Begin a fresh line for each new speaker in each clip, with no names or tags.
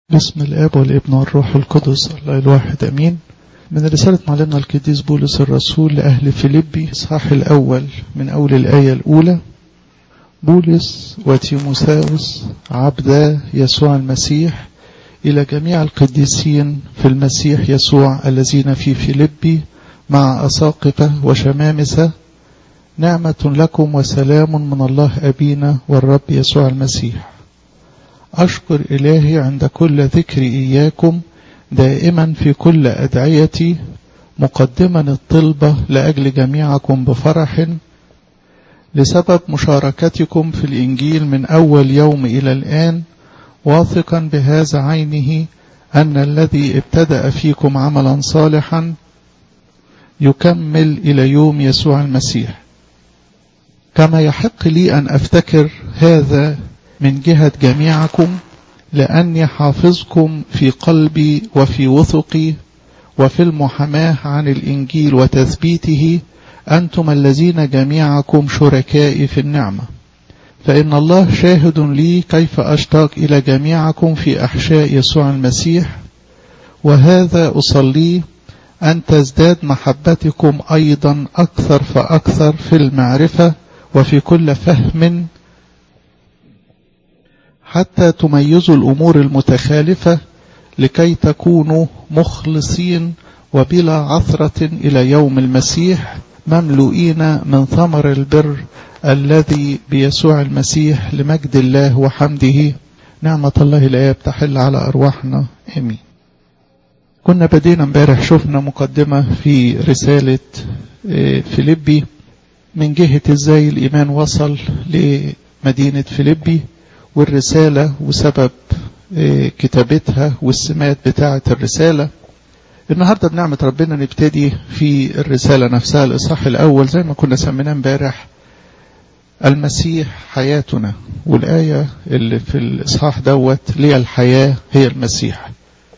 بسم الاب والابن والروح القدس الله الواحد امين من رسالة معلمنا القديس بولس الرسول لأهل فيليبي إصحاح الأول من أول الآية الأولى بولس وتيموثاوس عبدا يسوع المسيح إلى جميع القديسين في المسيح يسوع الذين في فيليبي مع أساقفة وشمامسة نعمة لكم وسلام من الله أبينا والرب يسوع المسيح أشكر إلهي عند كل ذكر إياكم دائما في كل أدعيتي مقدما الطلبة لأجل جميعكم بفرح لسبب مشاركتكم في الإنجيل من أول يوم إلى الآن واثقا بهذا عينه أن الذي ابتدأ فيكم عملا صالحا يكمل إلى يوم يسوع المسيح كما يحق لي أن أفتكر هذا من جهة جميعكم لأني حافظكم في قلبي وفي وثقي وفي المحاماة عن الإنجيل وتثبيته أنتم الذين جميعكم شركائي في النعمة فإن الله شاهد لي كيف أشتاق إلى جميعكم في أحشاء يسوع المسيح وهذا أصلي أن تزداد محبتكم أيضا أكثر فأكثر في المعرفة وفي كل فهم حتى تميزوا الأمور المتخالفة لكي تكونوا مخلصين وبلا عثرة إلى يوم المسيح مملوئين من ثمر البر الذي بيسوع المسيح لمجد الله وحمده نعمة الله الآب تحل على أرواحنا آمين كنا بدينا امبارح شفنا مقدمة في رسالة فيليبي من جهة ازاي الإيمان وصل لمدينة فيليبي والرسالة وسبب كتابتها والسمات بتاعة الرسالة النهاردة بنعمة ربنا نبتدي في الرسالة نفسها الإصحاح الأول زي ما كنا سميناه امبارح المسيح حياتنا والآية اللي في الإصحاح دوت لي الحياة هي المسيح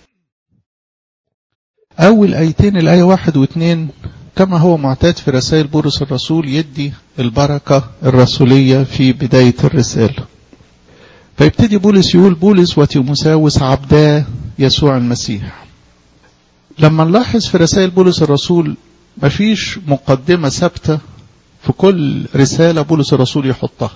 أول آيتين الآية واحد واثنين كما هو معتاد في رسائل بولس الرسول يدي البركة الرسولية في بداية الرسالة فيبتدي بولس يقول بولس وتيموساوس عبدا يسوع المسيح لما نلاحظ في رسائل بولس الرسول مفيش مقدمة ثابتة في كل رسالة بولس الرسول يحطها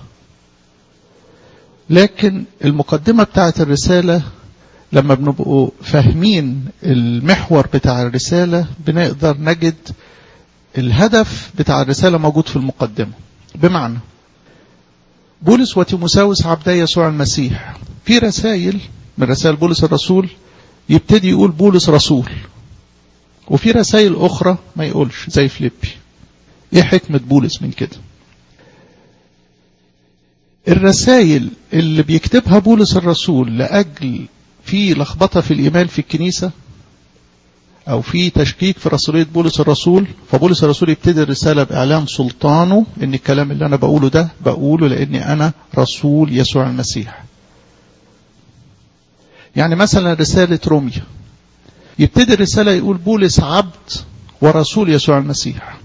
لكن المقدمة بتاعت الرسالة لما بنبقوا فاهمين المحور بتاع الرسالة بنقدر نجد الهدف بتاع الرسالة موجود في المقدمة بمعنى بولس وتيموساوس عبدا يسوع المسيح في رسائل من رسائل بولس الرسول يبتدي يقول بولس رسول وفي رسائل أخرى ما يقولش زي فليبي ايه حكمة بولس من كده الرسائل اللي بيكتبها بولس الرسول لأجل في لخبطة في الإيمان في الكنيسة أو في تشكيك في رسولية بولس الرسول فبولس الرسول يبتدي الرسالة بإعلان سلطانه إن الكلام اللي أنا بقوله ده بقوله لأني أنا رسول يسوع المسيح يعني مثلا رسالة روميا يبتدي الرسالة يقول بولس عبد ورسول يسوع المسيح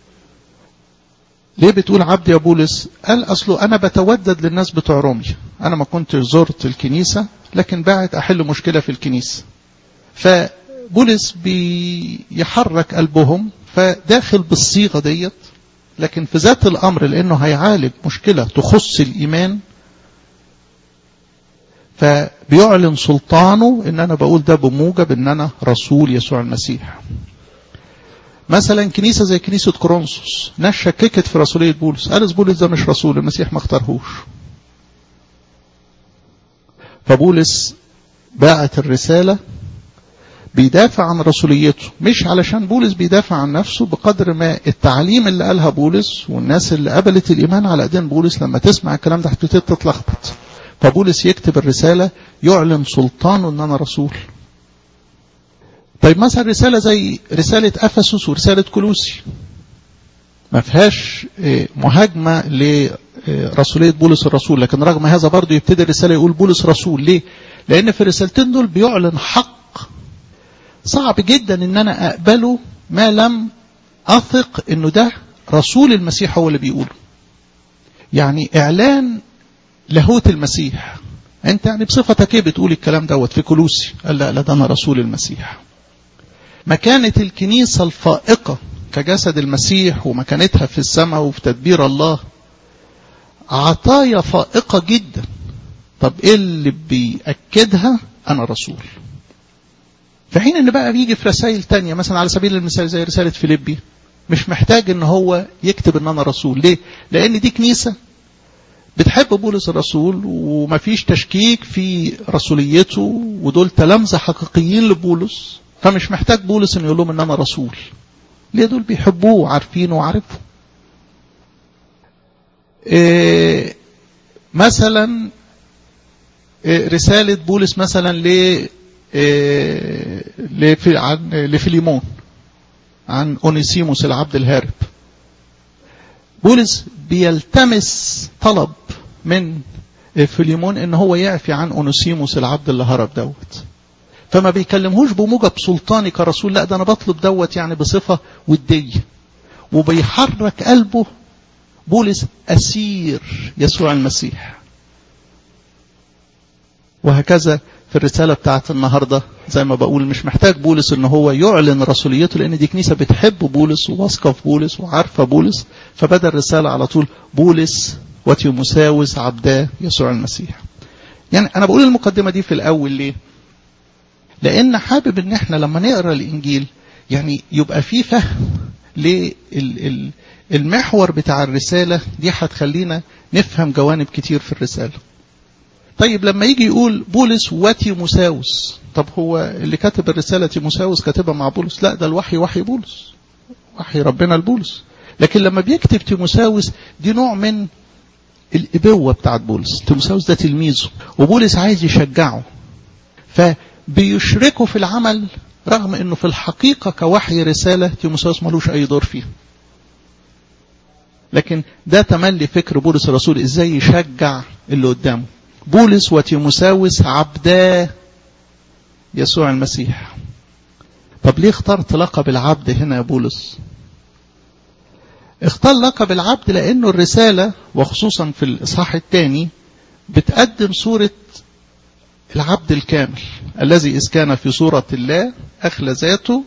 ليه بتقول عبد يا بولس قال أصله أنا بتودد للناس بتوع روميا أنا ما كنت زرت الكنيسة لكن بعد أحل مشكلة في الكنيسة فبولس بيحرك قلبهم فداخل بالصيغة ديت لكن في ذات الأمر لأنه هيعالج مشكلة تخص الإيمان فبيعلن سلطانه ان انا بقول ده بموجب ان انا رسول يسوع المسيح مثلا كنيسة زي كنيسة كورنثوس ناس شككت في رسولية بولس قال بولس ده مش رسول المسيح ما اختارهوش فبولس باعت الرسالة بيدافع عن رسوليته مش علشان بولس بيدافع عن نفسه بقدر ما التعليم اللي قالها بولس والناس اللي قبلت الإيمان على أيدين بولس لما تسمع الكلام ده هتبتدي تتلخبط فبولس يكتب الرسالة يعلن سلطانه ان انا رسول طيب مثلا رسالة زي رسالة أفسس ورسالة كلوسي ما فيهاش مهاجمة لرسولية بولس الرسول لكن رغم هذا برضه يبتدي الرسالة يقول بولس رسول ليه لأن في الرسالتين دول بيعلن حق صعب جدا ان انا اقبله ما لم اثق انه ده رسول المسيح هو اللي بيقوله يعني اعلان لاهوت المسيح انت يعني بصفتك ايه بتقول الكلام دوت في كلوسي قال لا لا ده انا رسول المسيح مكانة الكنيسة الفائقة كجسد المسيح ومكانتها في السماء وفي تدبير الله عطايا فائقة جدا طب ايه اللي بيأكدها انا رسول في حين ان بقى بيجي في رسائل تانية مثلا على سبيل المثال زي رسالة فيليبي مش محتاج ان هو يكتب ان انا رسول ليه لان دي كنيسة بتحب بولس الرسول ومفيش تشكيك في رسوليته ودول تلامذة حقيقيين لبولس فمش محتاج بولس انه يقول لهم ان انا رسول ليه دول بيحبوه وعارفينه وعارفه إيه مثلا إيه رسالة بولس مثلا ل إيه لفي عن لفيليمون عن اونيسيموس العبد الهارب بولس بيلتمس طلب من فيليمون ان هو يعفي عن اونيسيموس العبد اللي هرب دوت فما بيكلمهوش بموجب سلطاني كرسول لا ده انا بطلب دوت يعني بصفة ودية وبيحرك قلبه بولس أسير يسوع المسيح وهكذا في الرسالة بتاعت النهاردة زي ما بقول مش محتاج بولس ان هو يعلن رسوليته لان دي كنيسة بتحب بولس وواثقة في بولس وعارفة بولس فبدأ الرسالة على طول بولس وتيموساوس عبداه يسوع المسيح يعني انا بقول المقدمة دي في الاول ليه لان حابب ان احنا لما نقرا الانجيل يعني يبقى في فهم للمحور بتاع الرساله دي هتخلينا نفهم جوانب كتير في الرساله طيب لما يجي يقول بولس وتيموساوس طب هو اللي كاتب الرساله تيموساوس كاتبها مع بولس لا ده الوحي وحي بولس وحي ربنا لبولس لكن لما بيكتب تيموساوس دي نوع من الابوه بتاعت بولس تيموساوس ده تلميذه وبولس عايز يشجعه ف بيشركوا في العمل رغم انه في الحقيقة كوحي رسالة تيموساوس ملوش اي دور فيها لكن ده تملي فكر بولس الرسول ازاي يشجع اللي قدامه بولس وتيموساوس عبدا يسوع المسيح طب ليه اخترت لقب العبد هنا يا بولس اختار لقب العبد لانه الرسالة وخصوصا في الاصحاح الثاني بتقدم صورة العبد الكامل الذي إذ كان في صورة الله أخلى ذاته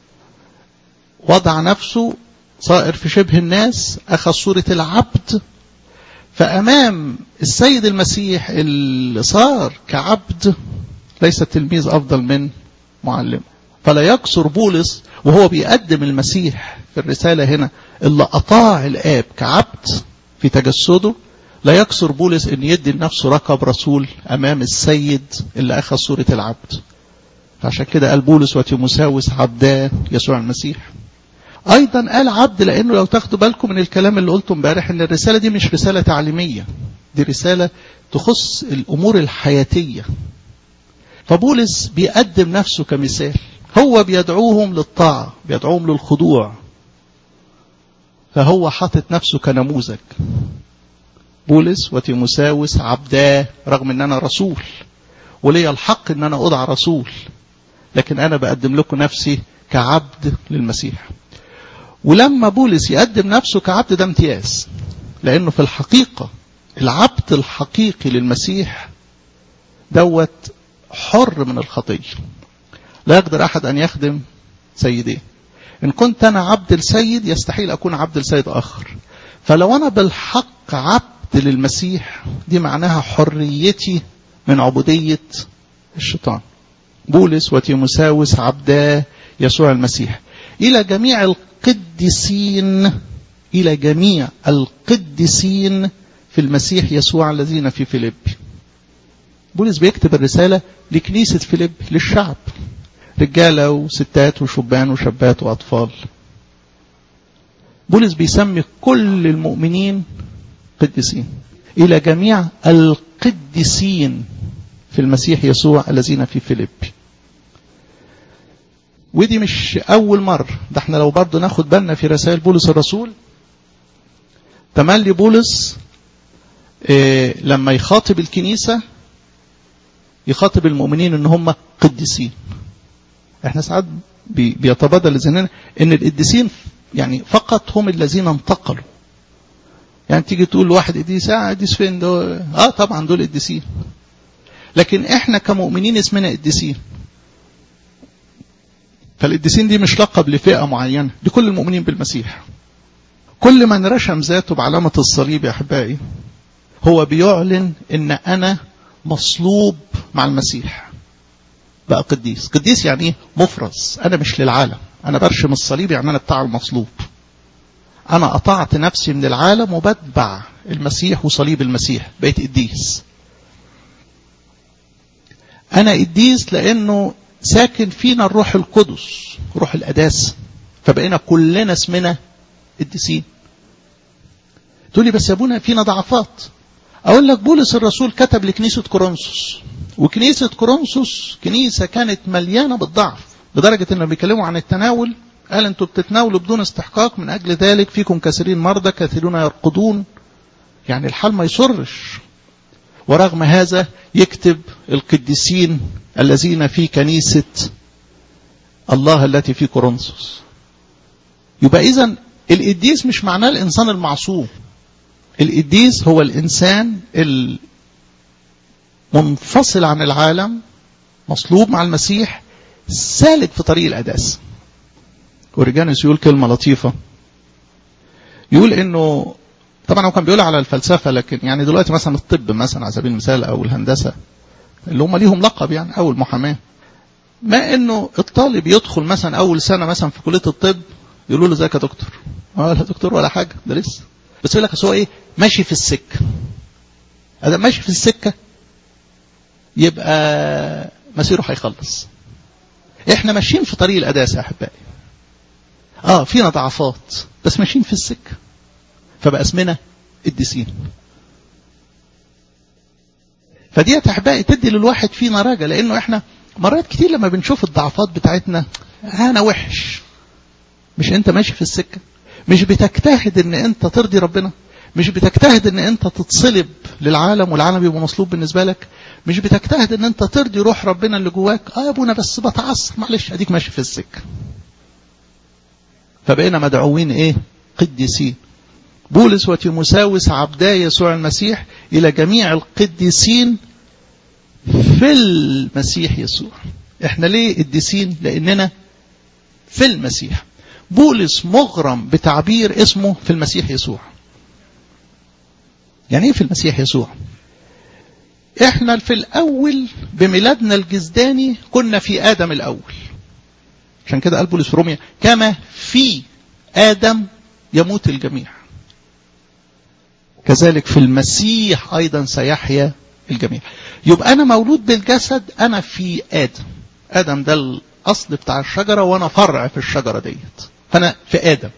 وضع نفسه صائر في شبه الناس أخذ صورة العبد فأمام السيد المسيح اللي صار كعبد ليس التلميذ أفضل من معلم فلا يكسر بولس وهو بيقدم المسيح في الرسالة هنا اللي أطاع الآب كعبد في تجسده لا يكسر بولس ان يدي لنفسه رقب رسول امام السيد اللي اخذ صورة العبد فعشان كده قال بولس وتيموساوس عبدا يسوع المسيح ايضا قال عبد لانه لو تاخدوا بالكم من الكلام اللي قلته امبارح ان الرسالة دي مش رسالة تعليمية دي رسالة تخص الامور الحياتية فبولس بيقدم نفسه كمثال هو بيدعوهم للطاعة بيدعوهم للخضوع فهو حاطط نفسه كنموذج بولس وتيموساوس عبدا رغم ان انا رسول ولي الحق ان انا ادعى رسول لكن انا بقدم لكم نفسي كعبد للمسيح ولما بولس يقدم نفسه كعبد ده امتياز لانه في الحقيقه العبد الحقيقي للمسيح دوت حر من الخطيه لا يقدر احد ان يخدم سيدين ان كنت انا عبد السيد يستحيل اكون عبد السيد اخر فلو انا بالحق عبد للمسيح دي معناها حريتي من عبودية الشيطان بولس وتيموساوس عبدا يسوع المسيح إلى جميع القديسين إلى جميع القديسين في المسيح يسوع الذين في فيليب بولس بيكتب الرسالة لكنيسة فيليب للشعب رجالة وستات وشبان وشابات وأطفال بولس بيسمي كل المؤمنين قديسين إلى جميع القديسين في المسيح يسوع الذين في فيليب ودي مش أول مرة ده احنا لو برضه ناخد بالنا في رسائل بولس الرسول تملي بولس إيه لما يخاطب الكنيسة يخاطب المؤمنين ان هم قديسين احنا ساعات بي بيتبادل ذهننا ان القديسين يعني فقط هم الذين انتقلوا يعني تيجي تقول لواحد قديس اه قديس فين ده اه طبعا دول قديسين لكن احنا كمؤمنين اسمنا قديسين فالقديسين دي مش لقب لفئة معينة دي كل المؤمنين بالمسيح كل من رشم ذاته بعلامة الصليب يا أحبائي هو بيعلن ان انا مصلوب مع المسيح بقى قديس قديس يعني ايه مفرز انا مش للعالم انا برشم الصليب يعني انا بتاع المصلوب انا قطعت نفسي من العالم وبتبع المسيح وصليب المسيح بقيت قديس انا قديس لانه ساكن فينا الروح القدس روح القداسه فبقينا كلنا اسمنا قديسين تقول لي بس يا ابونا فينا ضعفات اقول لك بولس الرسول كتب لكنيسه كورنثوس وكنيسه كورنثوس كنيسه كانت مليانه بالضعف لدرجه انهم بيتكلموا عن التناول قال انتوا بتتناولوا بدون استحقاق من اجل ذلك فيكم كثيرين مرضى كثيرون يرقدون يعني الحال ما يسرش ورغم هذا يكتب القديسين الذين في كنيسه الله التي في كورنثوس يبقى اذا القديس مش معناه الانسان المعصوم القديس هو الانسان المنفصل عن العالم مصلوب مع المسيح سالك في طريق القداسه اوريجانوس يقول كلمه لطيفه يقول انه طبعا هو كان بيقول على الفلسفه لكن يعني دلوقتي مثلا الطب مثلا على سبيل المثال او الهندسه اللي هم ليهم لقب يعني او المحاماه ما انه الطالب يدخل مثلا اول سنه مثلا في كليه الطب يقولوا له ازيك يا دكتور اه لا دكتور ولا حاجه ده لسه بس يقول لك هو ايه ماشي في السكه هذا ماشي في السكه يبقى مسيره هيخلص احنا ماشيين في طريق القداسه يا احبائي اه فينا ضعفات بس ماشيين في السكه فبقى اسمنا قديسين فدي احبائي تدي للواحد فينا رجا لانه احنا مرات كتير لما بنشوف الضعفات بتاعتنا انا وحش مش انت ماشي في السكه مش بتجتهد ان انت ترضي ربنا مش بتجتهد ان انت تتصلب للعالم والعالم يبقى مصلوب بالنسبه لك مش بتجتهد ان انت ترضي روح ربنا اللي جواك اه يا ابونا بس بتعصر معلش اديك ماشي في السكه فبقينا مدعوين ايه قديسين بولس وتيموساوس عبدا يسوع المسيح الى جميع القديسين في المسيح يسوع احنا ليه قديسين لاننا في المسيح بولس مغرم بتعبير اسمه في المسيح يسوع يعني ايه في المسيح يسوع احنا في الاول بميلادنا الجزداني كنا في ادم الاول عشان كده قال بولس في روميا كما في ادم يموت الجميع كذلك في المسيح ايضا سيحيا الجميع يبقى انا مولود بالجسد انا في ادم ادم ده الاصل بتاع الشجره وانا فرع في الشجره ديت فانا في ادم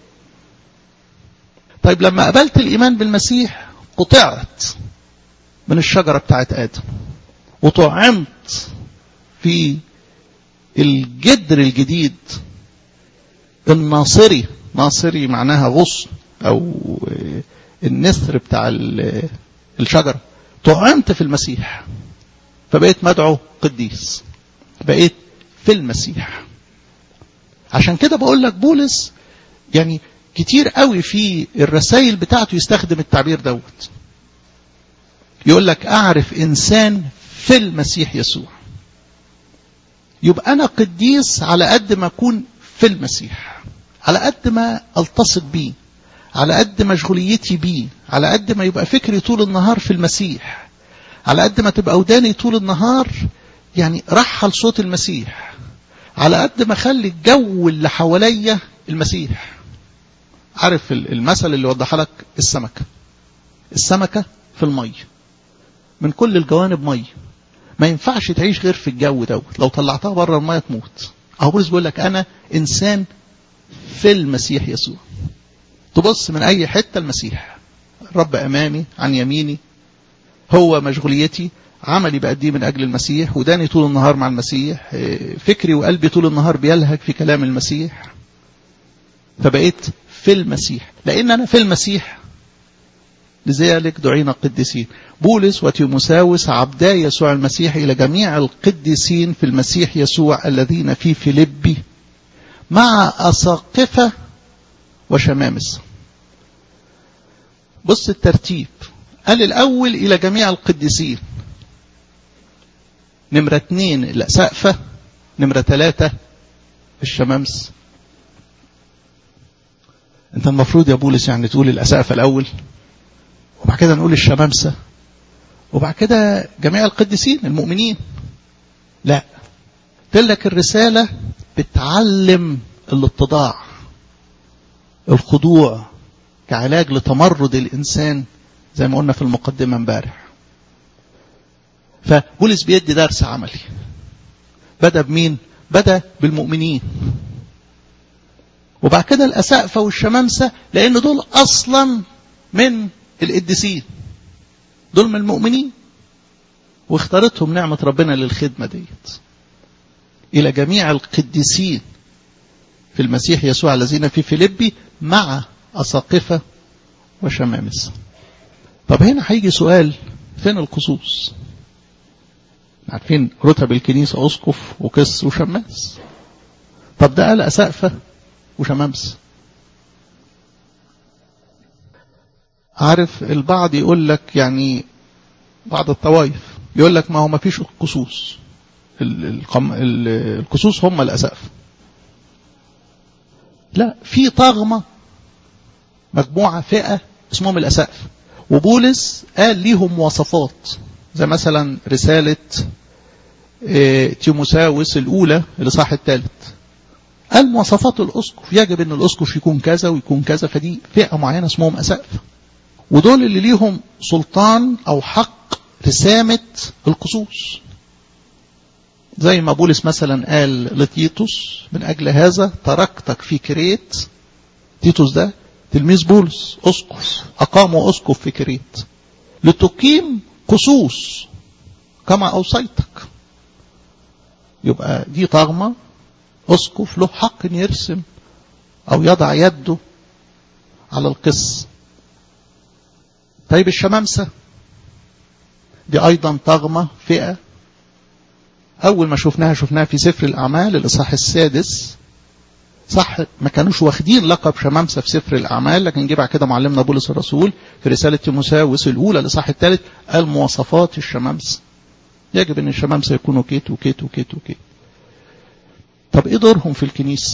طيب لما قبلت الايمان بالمسيح قطعت من الشجره بتاعت ادم وطعمت في الجدر الجديد الناصري ناصري معناها غصن او النسر بتاع الشجره طعمت في المسيح فبقيت مدعو قديس بقيت في المسيح عشان كده بقول لك بولس يعني كتير قوي في الرسائل بتاعته يستخدم التعبير دوت يقول لك اعرف انسان في المسيح يسوع يبقى انا قديس على قد ما اكون في المسيح على قد ما التصق بيه على قد مشغوليتي بيه على قد ما يبقى فكري طول النهار في المسيح على قد ما تبقى وداني طول النهار يعني رحل صوت المسيح على قد ما اخلي الجو اللي حواليا المسيح عارف المثل اللي وضح لك السمكة السمكة في المية من كل الجوانب مية ما ينفعش تعيش غير في الجو دوت لو طلعتها بره المية تموت اهو بولس بيقول لك انا انسان في المسيح يسوع تبص من اي حتة المسيح الرب امامي عن يميني هو مشغوليتي عملي بأديه من أجل المسيح وداني طول النهار مع المسيح فكري وقلبي طول النهار بيلهج في كلام المسيح فبقيت في المسيح لأن أنا في المسيح لذلك دعينا قديسين بولس وتيموساوس عبدا يسوع المسيح إلى جميع القديسين في المسيح يسوع الذين في فيلبي مع أساقفة وشمامس بص الترتيب قال الأول إلى جميع القديسين نمرة اتنين الأسقفة نمرة ثلاثة الشمامس انت المفروض يا بولس يعني تقول الأسقفة الأول وبعد كده نقول الشمامسة وبعد كده جميع القديسين المؤمنين لا لك الرسالة بتعلم الاتضاع الخضوع كعلاج لتمرد الإنسان زي ما قلنا في المقدمة امبارح فبولس بيدي درس عملي بدأ بمين بدأ بالمؤمنين وبعد كده الأسقفة والشمامسة لأن دول أصلا من القديسين دول من المؤمنين واختارتهم نعمة ربنا للخدمة ديت إلى جميع القديسين في المسيح يسوع الذين في فيلبي مع أساقفة وشمامسة طب هنا هيجي سؤال فين القصوص عارفين رتب الكنيسة أسقف وقس وشماس طب ده قال أسقفة وشمامس عارف البعض يقول لك يعني بعض الطوائف يقول لك ما هو ما فيش قصوص القصوص هم الأسقف لا في طغمة مجموعة فئة اسمهم الأسقف وبولس قال ليهم مواصفات زي مثلا رسالة تيموساوس الأولى الإصحاح الثالث قال مواصفات الأسقف يجب أن الأسقف يكون كذا ويكون كذا فدي فئة معينة اسمهم أسقف ودول اللي ليهم سلطان أو حق رسامة القصوص زي ما بولس مثلا قال لتيتوس من أجل هذا تركتك في كريت تيتوس ده تلميذ بولس أسقف أقاموا أسقف في كريت لتقيم قصوص كما أوصيتك يبقى دي طغمة أسقف له حق أن يرسم أو يضع يده على القس طيب الشمامسة دي أيضا طغمة فئة أول ما شفناها شفناها في سفر الأعمال الإصحاح السادس صح ما كانوش واخدين لقب شمامسة في سفر الأعمال لكن جه بعد كده معلمنا بولس الرسول في رسالة تيموساوس الأولى الإصحاح الثالث قال مواصفات الشمامسة يجب أن الشمامسة يكونوا كيت وكيت وكيت وكيت طب إيه دورهم في الكنيسة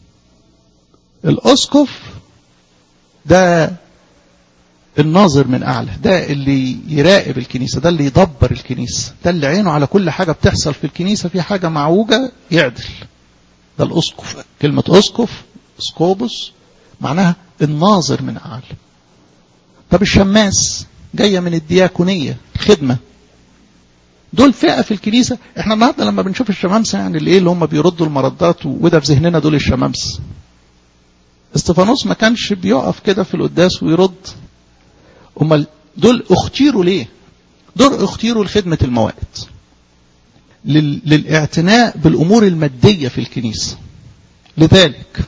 الأسقف ده الناظر من أعلى ده اللي يراقب الكنيسة ده اللي يدبر الكنيسة ده اللي عينه على كل حاجة بتحصل في الكنيسة في حاجة معوجة يعدل ده الأسقف كلمة أسقف سكوبوس معناها الناظر من أعلى طب الشماس جاية من الدياكونية الخدمة دول فئة في الكنيسة احنا النهاردة لما بنشوف الشمامسة يعني اللي ايه اللي هم بيردوا المردات وده في ذهننا دول الشمامس استفانوس ما كانش بيقف كده في القداس ويرد امال دول اختيروا ليه دول اختيروا لخدمة الموائد لل... للاعتناء بالامور المادية في الكنيسة لذلك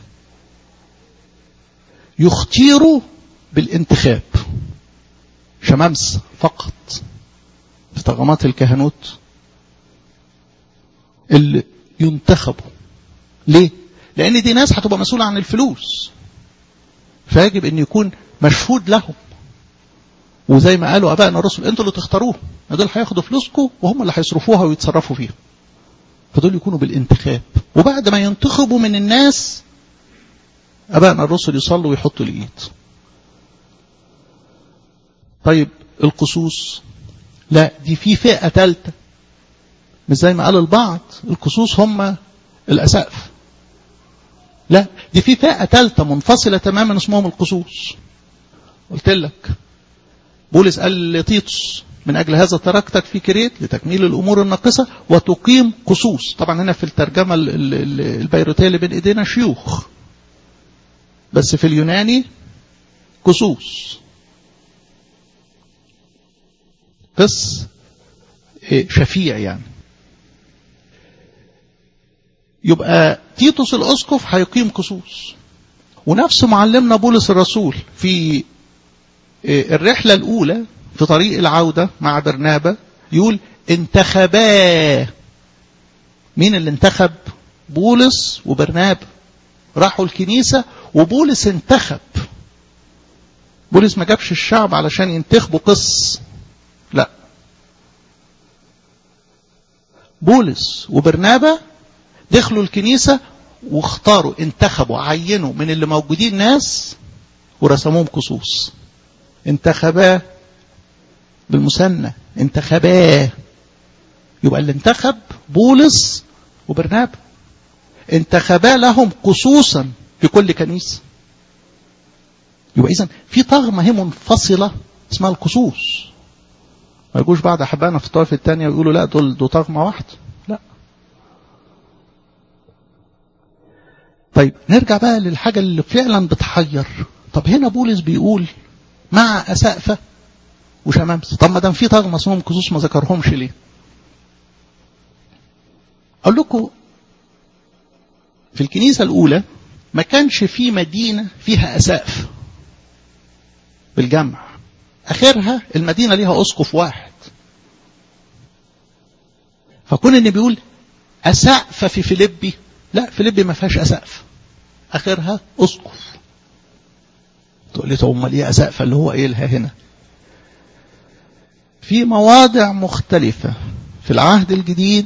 يختيروا بالانتخاب شمامس فقط في طغمات الكهنوت اللي ينتخبوا ليه لان دي ناس هتبقى مسؤولة عن الفلوس فيجب ان يكون مشهود لهم وزي ما قالوا ابائنا الرسل انتوا اللي تختاروه دول هياخدوا فلوسكم وهم اللي هيصرفوها ويتصرفوا فيها فدول يكونوا بالانتخاب وبعد ما ينتخبوا من الناس ابائنا الرسل يصلوا ويحطوا الايد طيب القصوص لا دي في فئة ثالثة مش زي ما قال البعض القصوص هم الأسقف لا دي في فئة ثالثة منفصلة تماما اسمهم القصوص قلت لك بولس قال لتيتوس من أجل هذا تركتك في كريت لتكميل الأمور الناقصة وتقيم قصوص طبعا هنا في الترجمة البيروتية اللي بين إيدينا شيوخ بس في اليوناني قصوص قس شفيع يعني يبقى تيتوس الأسقف هيقيم قصوص ونفس معلمنا بولس الرسول في الرحلة الأولى في طريق العودة مع برنابة يقول انتخبا مين اللي انتخب بولس وبرنابة راحوا الكنيسة وبولس انتخب بولس ما جابش الشعب علشان ينتخبوا قس لا بولس وبرنابا دخلوا الكنيسة واختاروا انتخبوا عينوا من اللي موجودين ناس ورسموهم قصوص انتخباه بالمثنى انتخباه يبقى اللي انتخب بولس وبرنابا انتخبا لهم قصوصا في كل كنيسة يبقى إذا في طغمة هي منفصلة اسمها القصوص ما يجوش بعد أحبائنا في الطائفة الثانية ويقولوا لا دول دول طغمة واحدة لا طيب نرجع بقى للحاجة اللي فعلا بتحير طب هنا بولس بيقول مع أسقفة وشمامسة طب ما دام في طغمة اسمهم قصوص ما ذكرهمش ليه أقول لكم في الكنيسة الأولى ما كانش في مدينة فيها أسقف بالجمع آخرها المدينة ليها أسقف واحد فكون إن بيقول أسقف في فيليبي لا فيليبي ما فيهاش أسقف آخرها أسقف تقول لي طب امال ايه أسقف اللي هو قايلها هنا في مواضع مختلفة في العهد الجديد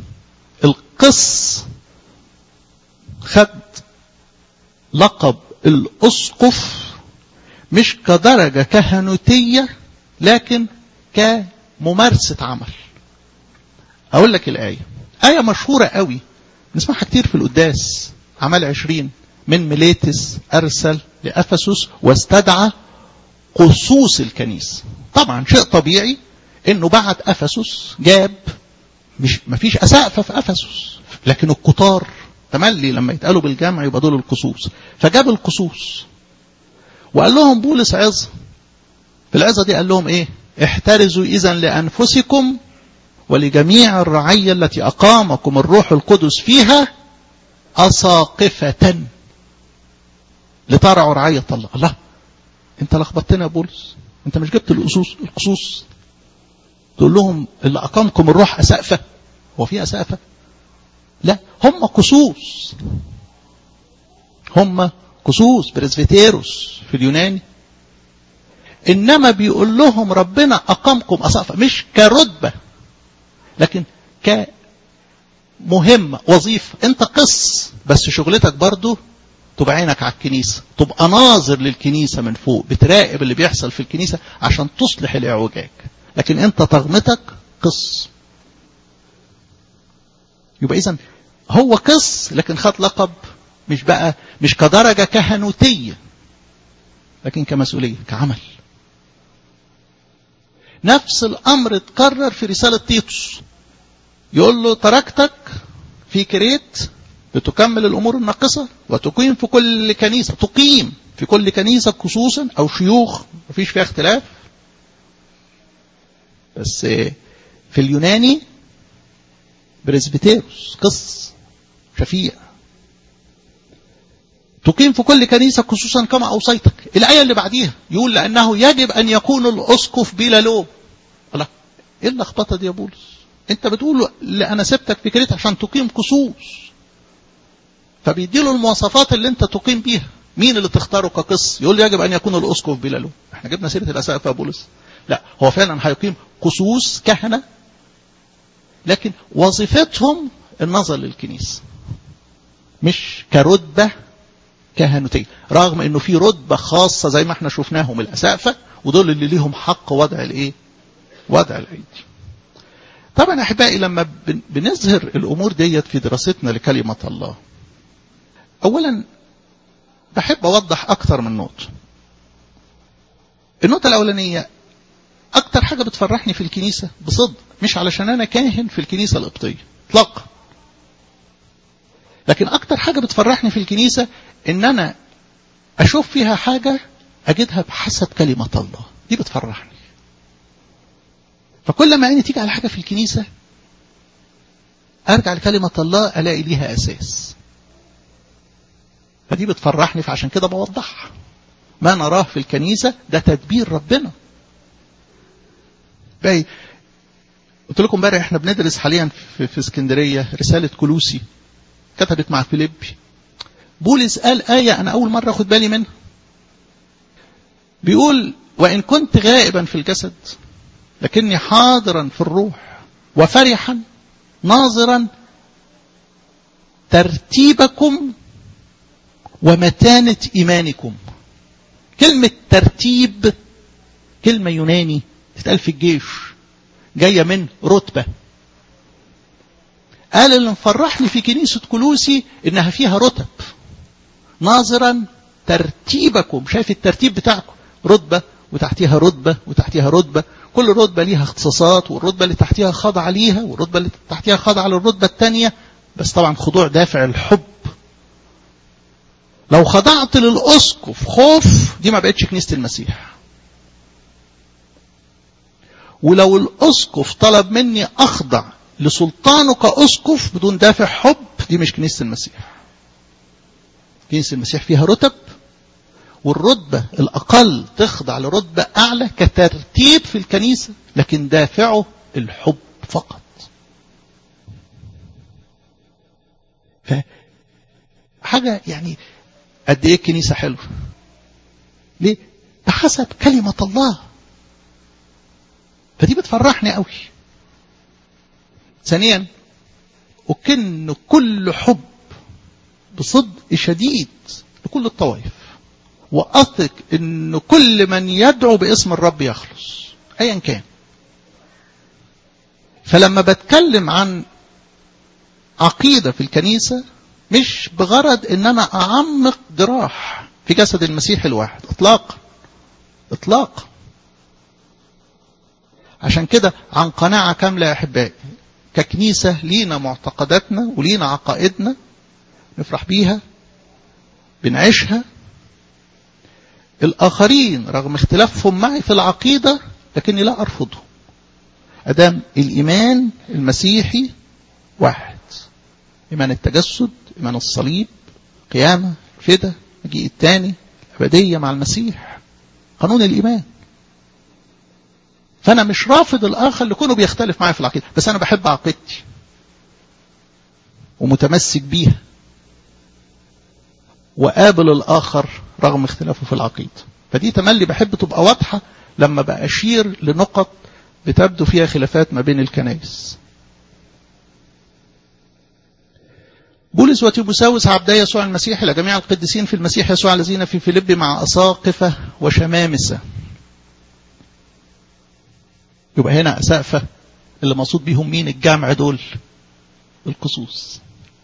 القس خد لقب الأسقف مش كدرجة كهنوتية لكن كممارسة عمل أقول لك الآية آية مشهورة قوي نسمعها كتير في القداس عمل عشرين من ميليتس أرسل لأفسس واستدعى قصوص الكنيسة طبعا شيء طبيعي انه بعد أفسس جاب مش مفيش أسقف في أفسس لكن الكتار تملي لما يتقالوا بالجمع يبقى دول القصوص فجاب القصوص وقال لهم بولس عظة في العظة دي قال لهم ايه احترزوا اذا لأنفسكم ولجميع الرعية التي أقامكم الروح القدس فيها أساقفة لترعوا رعية الله الله انت لخبطتنا يا بولس انت مش جبت القصوص القصوص تقول لهم اللي أقامكم الروح أسقفة هو في أسقفة لا هم قصوص هم قصوص بريسفيتيروس في اليوناني إنما بيقول لهم ربنا أقامكم أسقفة مش كرتبة لكن كمهمة وظيفة أنت قص بس شغلتك برضو تبقى عينك على الكنيسة تبقى ناظر للكنيسة من فوق بتراقب اللي بيحصل في الكنيسة عشان تصلح الإعوجاج لكن أنت طغمتك قص يبقى إذن هو قص لكن خد لقب مش بقى مش كدرجة كهنوتية لكن كمسؤولية كعمل نفس الأمر اتكرر في رسالة تيتوس يقول له تركتك في كريت لتكمل الأمور الناقصة وتقيم في كل كنيسة تقيم في كل كنيسة خصوصا أو شيوخ مفيش فيها اختلاف بس في اليوناني بريسبيتيروس قص شفيع تقيم في كل كنيسة خصوصا كما أوصيتك الآية اللي بعديها يقول لأنه يجب أن يكون الأسقف بلا لوم الله إيه اللخبطة دي يا بولس أنت بتقول لا أنا سبتك في كريت عشان تقيم قصوص فبيديله المواصفات اللي أنت تقيم بيها مين اللي تختاره كقص يقول يجب أن يكون الأسقف بلا لوم احنا جبنا سيرة الأسقف يا بولس لا هو فعلا هيقيم قصوص كهنة لكن وظيفتهم النظر للكنيسة مش كرتبة كهنوتية رغم انه في رتبة خاصة زي ما احنا شفناهم الأسقفة ودول اللي ليهم حق وضع الايه وضع الايدي طبعا احبائي لما بنظهر الامور ديت في دراستنا لكلمة الله اولا بحب اوضح اكتر من نقطة النقطة الاولانية اكتر حاجة بتفرحني في الكنيسة بصدق مش علشان انا كاهن في الكنيسة القبطية اطلاقا لكن اكتر حاجة بتفرحني في الكنيسة ان انا اشوف فيها حاجة اجدها بحسب كلمة الله دي بتفرحني فكل ما عيني تيجي على حاجة في الكنيسة ارجع لكلمة الله الاقي ليها اساس فدي بتفرحني فعشان كده بوضحها ما نراه في الكنيسة ده تدبير ربنا باي قلت لكم امبارح احنا بندرس حاليا في, في اسكندرية رسالة كلوسي كتبت مع فيليبي بولس قال آية أنا أول مرة أخد بالي منها بيقول وإن كنت غائبا في الجسد لكني حاضرا في الروح وفرحا ناظرا ترتيبكم ومتانة إيمانكم كلمة ترتيب كلمة يوناني تتقال في الجيش جاية من رتبة قال اللي مفرحني في كنيسة كلوسي إنها فيها رتب ناظرا ترتيبكم شايف الترتيب بتاعكم رتبة وتحتيها رتبة وتحتيها رتبة كل رتبة ليها اختصاصات والرتبة اللي تحتيها خاضعة ليها والرتبة اللي تحتيها خاضعة للرتبة الثانية بس طبعا خضوع دافع الحب لو خضعت للأسقف خوف دي ما بقتش كنيسة المسيح ولو الأسقف طلب مني أخضع لسلطانه كأسقف بدون دافع حب دي مش كنيسة المسيح كنيسة المسيح فيها رتب والرتبة الأقل تخضع لرتبة أعلى كترتيب في الكنيسة لكن دافعه الحب فقط حاجة يعني قد ايه الكنيسة حلوة ليه بحسب كلمة الله فدي بتفرحني قوي ثانيا أكن كل حب بصدق شديد لكل الطوائف وأثق أن كل من يدعو باسم الرب يخلص أيا كان فلما بتكلم عن عقيدة في الكنيسة مش بغرض ان انا اعمق جراح في جسد المسيح الواحد اطلاقا اطلاقا عشان كده عن قناعة كاملة يا احبائي ككنيسة لينا معتقداتنا ولينا عقائدنا نفرح بيها بنعيشها الآخرين رغم اختلافهم معي في العقيدة لكني لا أرفضهم أدام الإيمان المسيحي واحد إيمان التجسد إيمان الصليب قيامة فدا مجيء الثاني الأبدية مع المسيح قانون الإيمان فأنا مش رافض الآخر اللي كونه بيختلف معي في العقيدة بس أنا بحب عقيدتي ومتمسك بيها وقابل الآخر رغم اختلافه في العقيدة فدي تملي بحب تبقى واضحة لما بأشير لنقط بتبدو فيها خلافات ما بين الكنائس بولس وتيموساوس عبدا يسوع المسيح إلى جميع القديسين في المسيح يسوع الذين في فيليب مع أساقفة وشمامسة يبقى هنا أسقفة اللي مقصود بيهم مين الجمع دول القصوص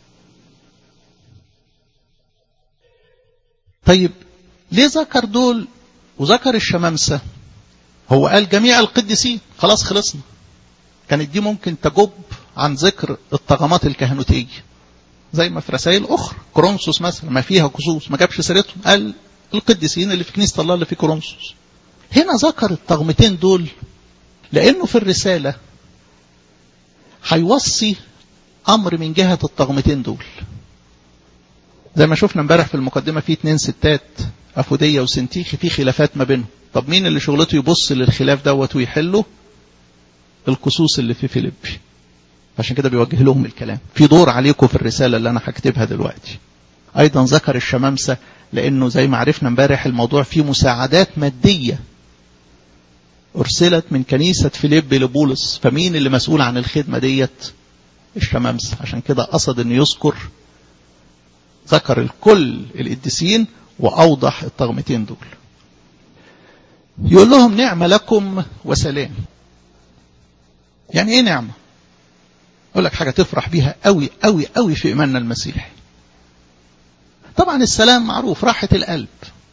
طيب ليه ذكر دول وذكر الشمامسة هو قال جميع القديسين خلاص خلصنا كانت دي ممكن تجب عن ذكر الطغمات الكهنوتية زي ما في رسائل أخرى كورنثوس مثلا ما فيها كسوس ما جابش سيرتهم قال القديسين اللي في كنيسة الله اللي في كورنثوس هنا ذكر الطغمتين دول لأنه في الرسالة هيوصي أمر من جهة الطغمتين دول زي ما شفنا امبارح في المقدمة في اتنين ستات أفودية وسنتيخي في خلافات ما بينهم طب مين اللي شغلته يبص للخلاف دوت ويحله القصوص اللي في فيليبي عشان كده بيوجه لهم الكلام في دور عليكم في الرسالة اللي أنا هكتبها دلوقتي أيضا ذكر الشمامسة لأنه زي ما عرفنا امبارح الموضوع فيه مساعدات مادية أرسلت من كنيسة فيليب لبولس فمين اللي مسؤول عن الخدمة ديت الشمامسة عشان كده قصد أن يذكر ذكر الكل القديسين وأوضح الطغمتين دول يقول لهم نعمة لكم وسلام يعني ايه نعمة اقول لك حاجة تفرح بيها قوي قوي قوي في ايماننا المسيحي طبعا السلام معروف راحة القلب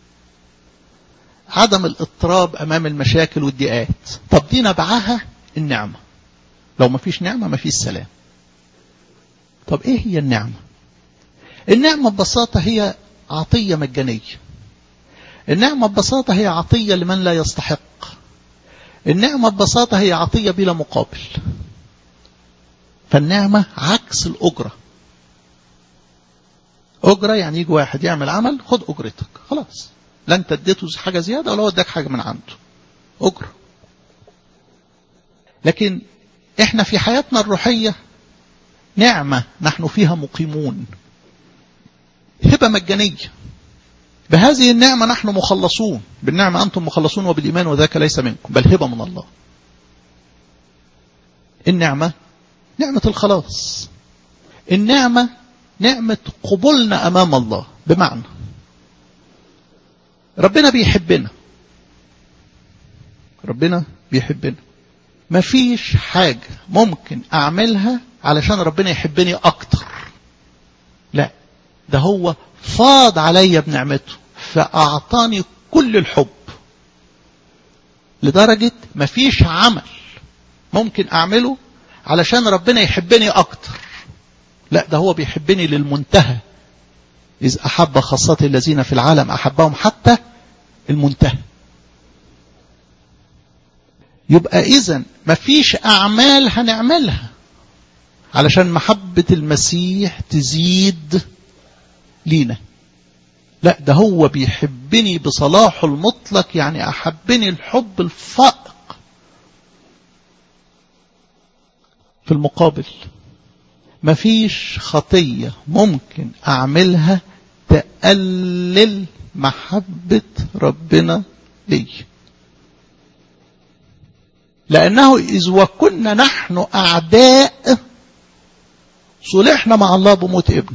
عدم الاضطراب امام المشاكل والضيقات طب دي نبعها النعمة لو ما فيش نعمة ما فيش سلام طب ايه هي النعمة النعمة ببساطة هي عطية مجانية النعمة ببساطة هي عطية لمن لا يستحق النعمة ببساطة هي عطية بلا مقابل فالنعمة عكس الأجرة أجرة يعني يجي واحد يعمل عمل خد أجرتك خلاص لا أنت اديته حاجة زيادة ولا هو اداك حاجة من عنده أجرة لكن احنا في حياتنا الروحية نعمة نحن فيها مقيمون هبة مجانية بهذه النعمة نحن مخلصون بالنعمة أنتم مخلصون وبالإيمان وذاك ليس منكم بل هبة من الله النعمة نعمة الخلاص النعمة نعمة قبولنا أمام الله بمعنى ربنا بيحبنا ربنا بيحبنا مفيش حاجة ممكن أعملها علشان ربنا يحبني أكتر لا ده هو فاض عليا بنعمته فأعطاني كل الحب لدرجة مفيش عمل ممكن أعمله علشان ربنا يحبني أكتر لا ده هو بيحبني للمنتهى إذ أحب خاصة الذين في العالم أحبهم حتى المنتهى يبقى إذا مفيش أعمال هنعملها علشان محبة المسيح تزيد لينا لا ده هو بيحبني بصلاحه المطلق يعني أحبني الحب الفائق في المقابل مفيش خطية ممكن أعملها تقلل محبة ربنا لي لأنه إذ وكنا نحن أعداء صلحنا مع الله بموت ابنه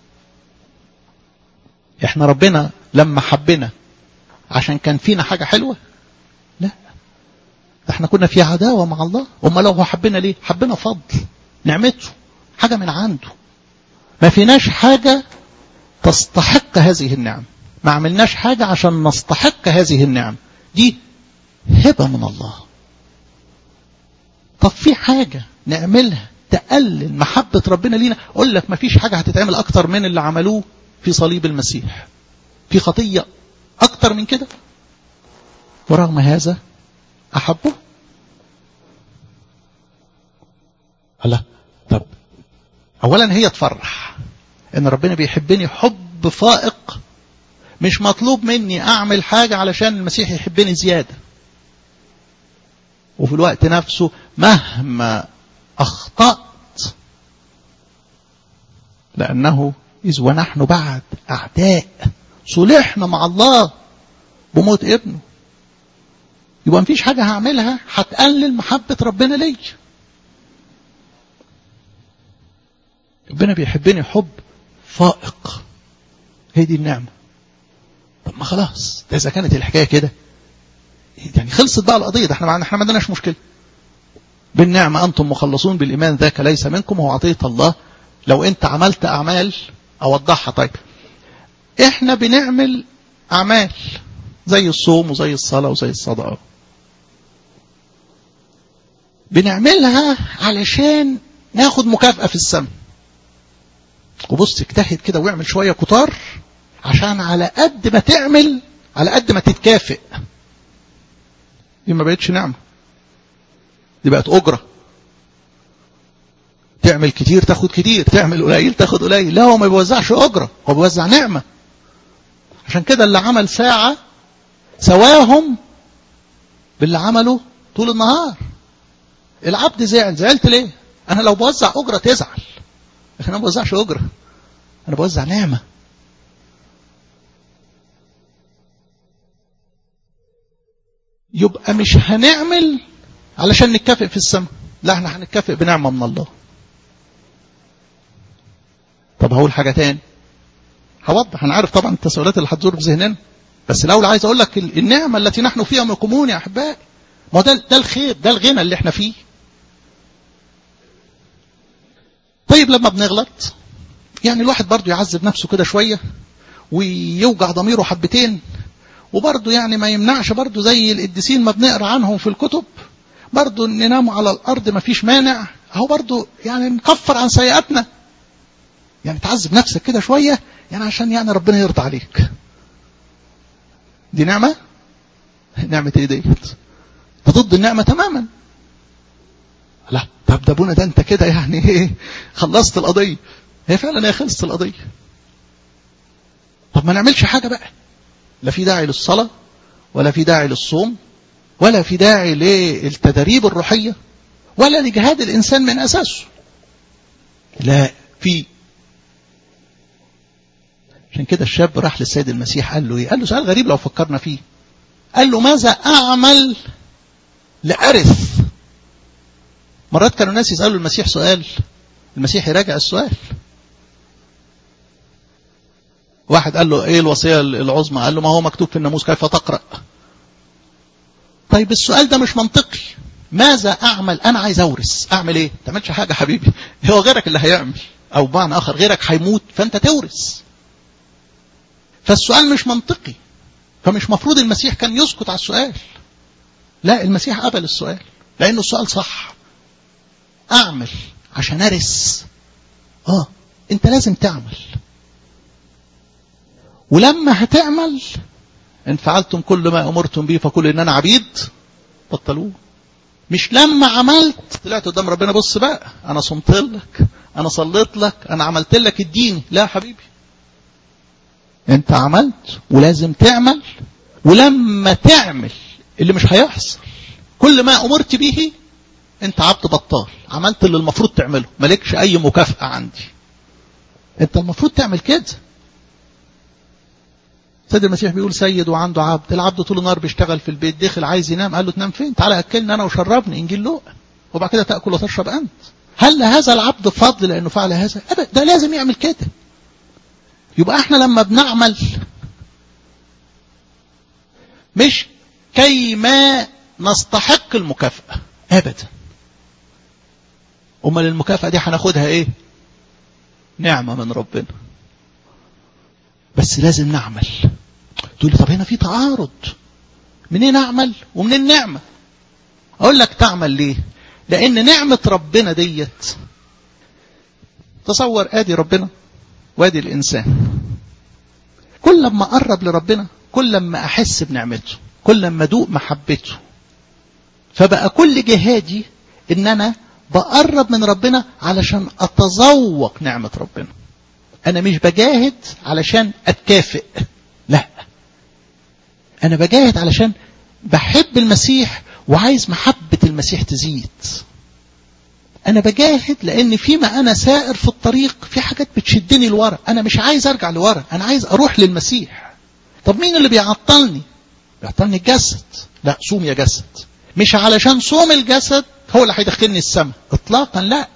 احنا ربنا لما حبنا عشان كان فينا حاجة حلوة لا احنا كنا في عداوة مع الله وما لو هو حبنا ليه حبنا فضل نعمته حاجة من عنده ما فيناش حاجة تستحق هذه النعم ما عملناش حاجة عشان نستحق هذه النعم دي هبة من الله طب في حاجة نعملها تقلل محبة ربنا لينا أقول لك ما فيش حاجة هتتعمل أكتر من اللي عملوه في صليب المسيح في خطية أكتر من كده ورغم هذا أحبه الله طب أولا هي تفرح إن ربنا بيحبني حب فائق مش مطلوب مني أعمل حاجة علشان المسيح يحبني زيادة وفي الوقت نفسه مهما أخطأت لأنه إذ ونحن بعد أعداء صلحنا مع الله بموت ابنه يبقى مفيش حاجة هعملها هتقلل محبة ربنا ليا ربنا بيحبني حب فائق هي دي النعمة طب ما خلاص ده إذا كانت الحكاية كده يعني خلصت بقى القضية ده احنا احنا ما عندناش مشكلة بالنعمة أنتم مخلصون بالإيمان ذاك ليس منكم هو عطية الله لو أنت عملت أعمال أوضحها طيب احنا بنعمل أعمال زي الصوم وزي الصلاة وزي الصدقة بنعملها علشان ناخد مكافأة في السماء وبص اجتهد كده واعمل شوية كتار عشان على قد ما تعمل على قد ما تتكافئ دي ما بقتش نعمة دي بقت أجرة تعمل كتير تاخد كتير تعمل قليل تاخد قليل لا هو ما بيوزعش أجرة هو بيوزع نعمة عشان كده اللي عمل ساعة سواهم باللي عمله طول النهار العبد زعل زعلت ليه انا لو بوزع اجرة تزعل لكن انا ما بوزعش اجرة انا بوزع نعمة يبقى مش هنعمل علشان نتكافئ في السماء لا احنا هنتكافئ بنعمة من الله طب هقول حاجة تاني هوضح انا عارف طبعا التساؤلات اللي هتزور في ذهننا بس الاول عايز اقول لك النعمة التي نحن فيها مقومون يا احبائي ما ده ده الخير ده الغنى اللي احنا فيه طيب لما بنغلط يعني الواحد برضه يعذب نفسه كده شوية ويوجع ضميره حبتين وبرضه يعني ما يمنعش برضه زي القديسين ما بنقرا عنهم في الكتب برضه ننام على الارض ما فيش مانع اهو برضه يعني نكفر عن سيئاتنا يعني تعذب نفسك كده شويه يعني عشان يعني ربنا يرضى عليك دي نعمه نعمه ايه ديت ضد النعمه تماما لا طب ده ابونا ده انت كده يعني ايه خلصت القضيه هي فعلا هي خلصت القضيه طب ما نعملش حاجه بقى لا في داعي للصلاه ولا في داعي للصوم ولا في داعي للتدريب الروحيه ولا لجهاد الانسان من اساسه لا في عشان كده الشاب راح للسيد المسيح قال له ايه قال له سؤال غريب لو فكرنا فيه قال له ماذا اعمل لارث مرات كانوا الناس يسألوا المسيح سؤال المسيح يراجع السؤال واحد قال له ايه الوصية العظمى قال له ما هو مكتوب في الناموس كيف تقرأ طيب السؤال ده مش منطقي ماذا اعمل انا عايز اورث اعمل ايه تعملش حاجة حبيبي هو غيرك اللي هيعمل او بمعنى اخر غيرك هيموت فانت تورث فالسؤال مش منطقي فمش مفروض المسيح كان يسكت على السؤال لا المسيح قبل السؤال لانه السؤال صح اعمل عشان ارث اه انت لازم تعمل ولما هتعمل ان فعلتم كل ما امرتم به فكل ان انا عبيد بطلوه مش لما عملت طلعت قدام ربنا بص بقى انا صمت لك انا صليت لك انا عملت لك الدين لا يا حبيبي انت عملت ولازم تعمل ولما تعمل اللي مش هيحصل كل ما امرت به انت عبد بطال عملت اللي المفروض تعمله مالكش اي مكافأة عندي انت المفروض تعمل كده سيد المسيح بيقول سيد وعنده عبد العبد طول النهار بيشتغل في البيت داخل عايز ينام قال له تنام فين تعالى اكلني انا وشربني انجيل لوقا وبعد كده تاكل وتشرب انت هل لهذا العبد فضل لانه فعل هذا ابدا ده لازم يعمل كده يبقى احنا لما بنعمل مش كي ما نستحق المكافأة ابدا امال المكافأة دي هناخدها ايه نعمة من ربنا بس لازم نعمل تقول لي طب هنا في تعارض منين اعمل ومنين نعمة اقول لك تعمل ليه لان نعمة ربنا ديت تصور ادي ربنا وادي الانسان كل لما اقرب لربنا كل لما احس بنعمته كل لما ادوق محبته فبقى كل جهادي ان انا بقرب من ربنا علشان اتذوق نعمة ربنا انا مش بجاهد علشان اتكافئ لا انا بجاهد علشان بحب المسيح وعايز محبة المسيح تزيد انا بجاهد لان فيما انا سائر في الطريق في حاجات بتشدني لورا انا مش عايز ارجع لورا انا عايز اروح للمسيح طب مين اللي بيعطلني بيعطلني الجسد لا صوم يا جسد مش علشان صوم الجسد هو اللي هيدخلني السماء اطلاقا لا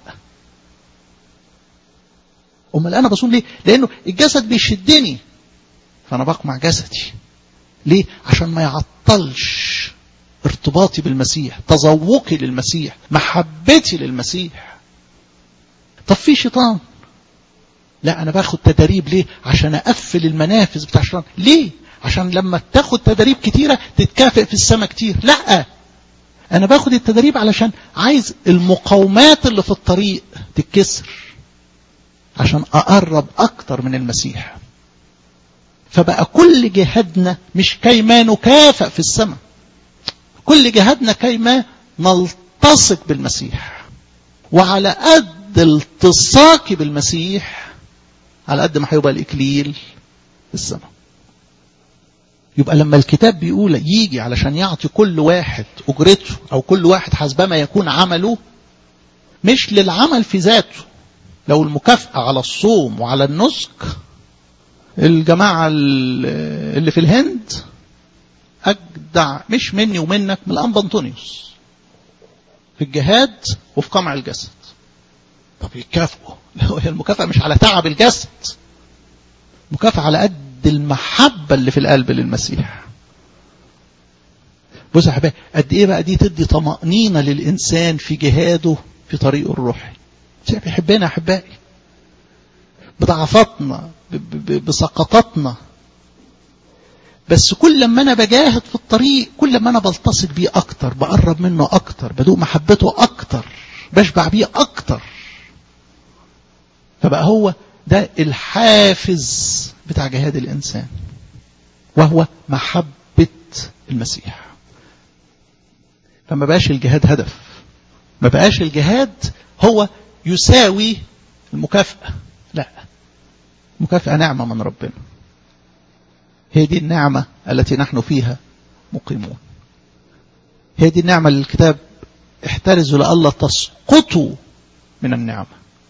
امال انا بصوم ليه لانه الجسد بيشدني فانا بقمع جسدي ليه عشان ما يعطلش ارتباطي بالمسيح تذوقي للمسيح محبتي للمسيح طب في شيطان لا انا باخد تدريب ليه عشان اقفل المنافذ بتاع الشيطان ليه عشان لما تاخد تدريب كتيرة تتكافئ في السماء كتير لا انا باخد التدريب علشان عايز المقاومات اللي في الطريق تتكسر عشان اقرب اكتر من المسيح فبقى كل جهادنا مش كيما نكافئ في السماء كل جهادنا كيما نلتصق بالمسيح وعلى قد التصاقي بالمسيح على قد ما هيبقى الاكليل في السماء يبقى لما الكتاب بيقول يجي علشان يعطي كل واحد اجرته او كل واحد حسبما يكون عمله مش للعمل في ذاته لو المكافأة على الصوم وعلى النسك الجماعة اللي في الهند أجدع مش مني ومنك من الأنبا أنطونيوس في الجهاد وفي قمع الجسد طب يكافئوا هي المكافأة مش على تعب الجسد مكافأة على قد المحبة اللي في القلب للمسيح بص يا حبايبي قد ايه بقى دي تدي طمأنينة للإنسان في جهاده في طريقه الروحي المسيح بيحبنا أحبائي بضعفاتنا بسقطاتنا بس كل لما أنا بجاهد في الطريق كل لما أنا بلتصق بيه أكتر بقرب منه أكتر بدوق محبته أكتر بشبع بيه أكتر فبقى هو ده الحافز بتاع جهاد الإنسان وهو محبة المسيح فما بقاش الجهاد هدف ما بقاش الجهاد هو يساوي المكافأة لا مكافأة نعمة من ربنا هي دي النعمة التي نحن فيها مقيمون هي دي النعمة اللي الكتاب احترزوا لألا تسقطوا من النعمة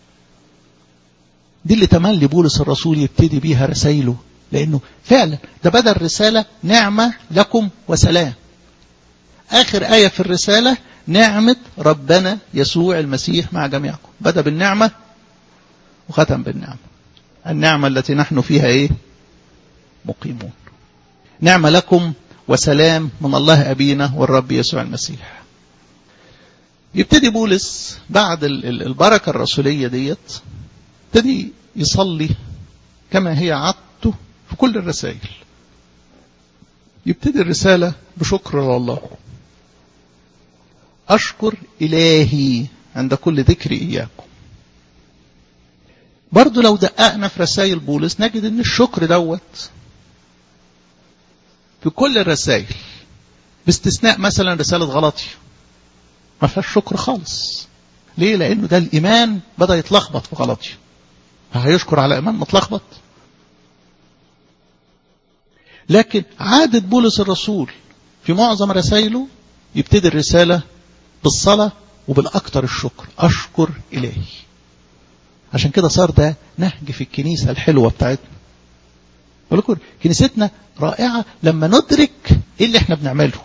دي اللي تملي بولس الرسول يبتدي بيها رسائله لأنه فعلا ده بدل رسالة نعمة لكم وسلام آخر آية في الرسالة نعمة ربنا يسوع المسيح مع جميعكم بدأ بالنعمة وختم بالنعمة النعمة التي نحن فيها ايه مقيمون نعمة لكم وسلام من الله أبينا والرب يسوع المسيح يبتدي بولس بعد البركة الرسولية ديت ابتدي يصلي كما هي عادته في كل الرسائل يبتدي الرسالة بشكر لله أشكر إلهي عند كل ذكر إياكم برضو لو دققنا في رسائل بولس نجد ان الشكر دوت في كل الرسائل باستثناء مثلا رسالة غلطي ما فيهاش شكر خالص ليه لانه ده الايمان بدأ يتلخبط في غلطي هيشكر على ايمان متلخبط لكن عادة بولس الرسول في معظم رسائله يبتدي الرسالة بالصلاة وبالأكثر الشكر أشكر إلهي عشان كده صار ده نهج في الكنيسة الحلوة بتاعتنا بقول كنيستنا رائعة لما ندرك ايه اللي احنا بنعمله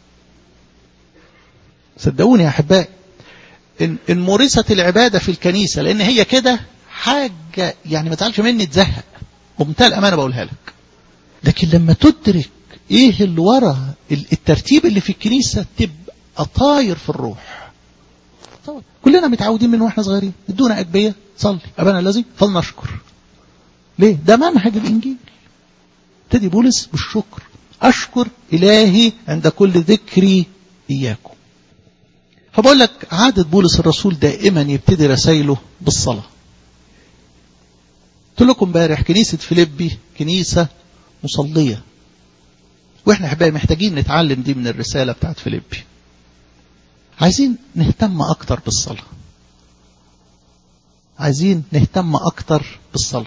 صدقوني يا احبائي ان, إن مورست العبادة في الكنيسة لان هي كده حاجة يعني ما تعالش مني تزهق وبمنتهى الامانة بقولها لك لكن لما تدرك ايه اللي ورا الترتيب اللي في الكنيسة تبقى طاير في الروح طبعا. كلنا متعودين من واحنا صغيرين ادونا أجبية صلي أبانا الذي فلنشكر ليه ده منهج الإنجيل ابتدي بولس بالشكر أشكر إلهي عند كل ذكري إياكم فبقول لك عادة بولس الرسول دائما يبتدي رسائله بالصلاة قلت لكم امبارح كنيسة فيليبي كنيسة مصلية واحنا احبائي محتاجين نتعلم دي من الرسالة بتاعت فيليبي عايزين نهتم أكتر بالصلاة عايزين نهتم أكتر بالصلاة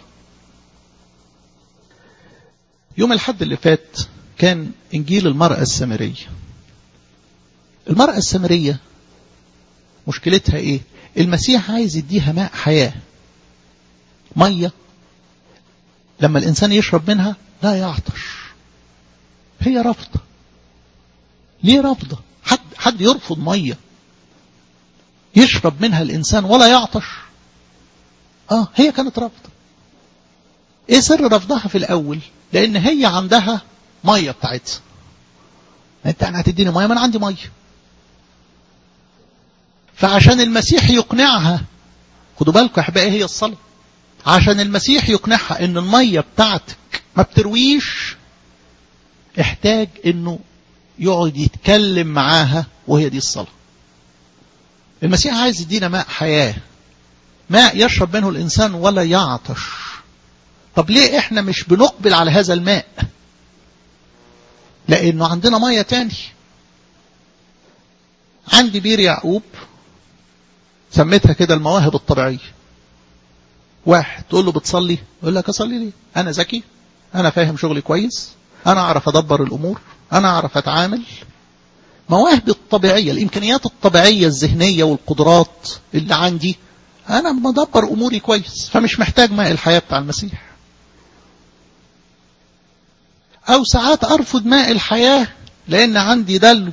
يوم الحد اللي فات كان إنجيل المرأة السامرية المرأة السامرية مشكلتها إيه المسيح عايز يديها ماء حياة مية لما الإنسان يشرب منها لا يعطش هي رافضة ليه رافضة حد حد يرفض ميه يشرب منها الانسان ولا يعطش اه هي كانت رافضه ايه سر رفضها في الاول لان هي عندها ميه بتاعتها انت انا هتديني ميه ما انا عندي ميه فعشان المسيح يقنعها خدوا بالكم يا احبائي هي الصلاه عشان المسيح يقنعها ان الميه بتاعتك ما بترويش احتاج انه يقعد يتكلم معاها وهي دي الصلاة المسيح عايز يدينا ماء حياة ماء يشرب منه الإنسان ولا يعطش طب ليه احنا مش بنقبل على هذا الماء لأنه عندنا مية تاني عندي بير يعقوب سميتها كده المواهب الطبيعية واحد تقول له بتصلي يقول لك أصلي ليه أنا ذكي أنا فاهم شغلي كويس أنا أعرف أدبر الأمور أنا أعرف أتعامل مواهبي الطبيعية الإمكانيات الطبيعية الذهنية والقدرات اللي عندي أنا مدبر أموري كويس فمش محتاج ماء الحياة بتاع المسيح أو ساعات أرفض ماء الحياة لأن عندي دلو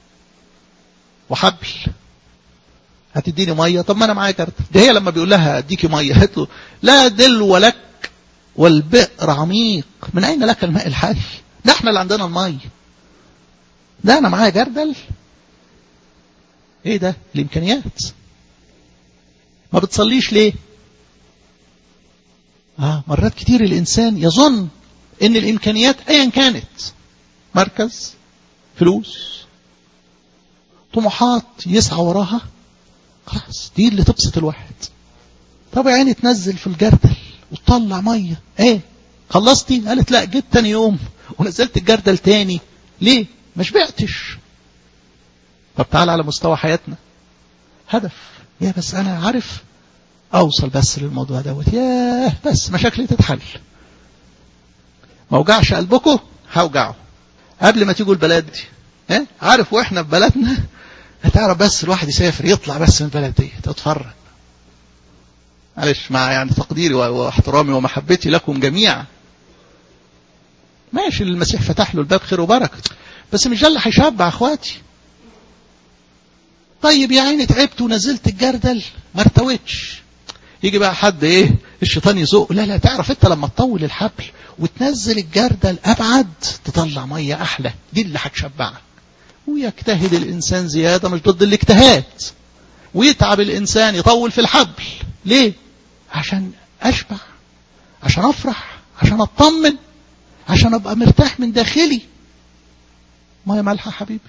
وحبل هتديني مية طب ما أنا معايا كارت ده هي لما بيقول لها أديكي مية قالت له لا دلو لك والبئر عميق من أين لك الماء الحي ده احنا اللي عندنا المية ده أنا معايا جردل ايه ده الامكانيات ما بتصليش ليه آه مرات كتير الانسان يظن ان الامكانيات ايا كانت مركز فلوس طموحات يسعى وراها خلاص دي اللي تبسط الواحد طب يا عيني تنزل في الجردل وتطلع ميه ايه خلصتي قالت لا جيت تاني يوم ونزلت الجردل تاني ليه ما شبعتش طب تعال على مستوى حياتنا هدف يا بس انا عارف اوصل بس للموضوع دوت ياه بس مشاكلي تتحل ما اوجعش قلبكم هوجعه قبل ما تيجوا البلد دي ها عارف واحنا في بلدنا هتعرف بس الواحد يسافر يطلع بس من البلد دي تتفرج معلش مع يعني تقديري واحترامي ومحبتي لكم جميعا ماشي المسيح فتح له الباب خير وبركه بس مش ده اللي هيشبع اخواتي طيب يا عيني تعبت ونزلت الجردل ما ارتوتش يجي بقى حد ايه الشيطان يزق لا لا تعرف انت لما تطول الحبل وتنزل الجردل ابعد تطلع ميه احلى دي اللي هتشبعك ويجتهد الانسان زياده مش ضد الاجتهاد ويتعب الانسان يطول في الحبل ليه عشان اشبع عشان افرح عشان اطمن عشان ابقى مرتاح من داخلي ميه مالحه حبيبي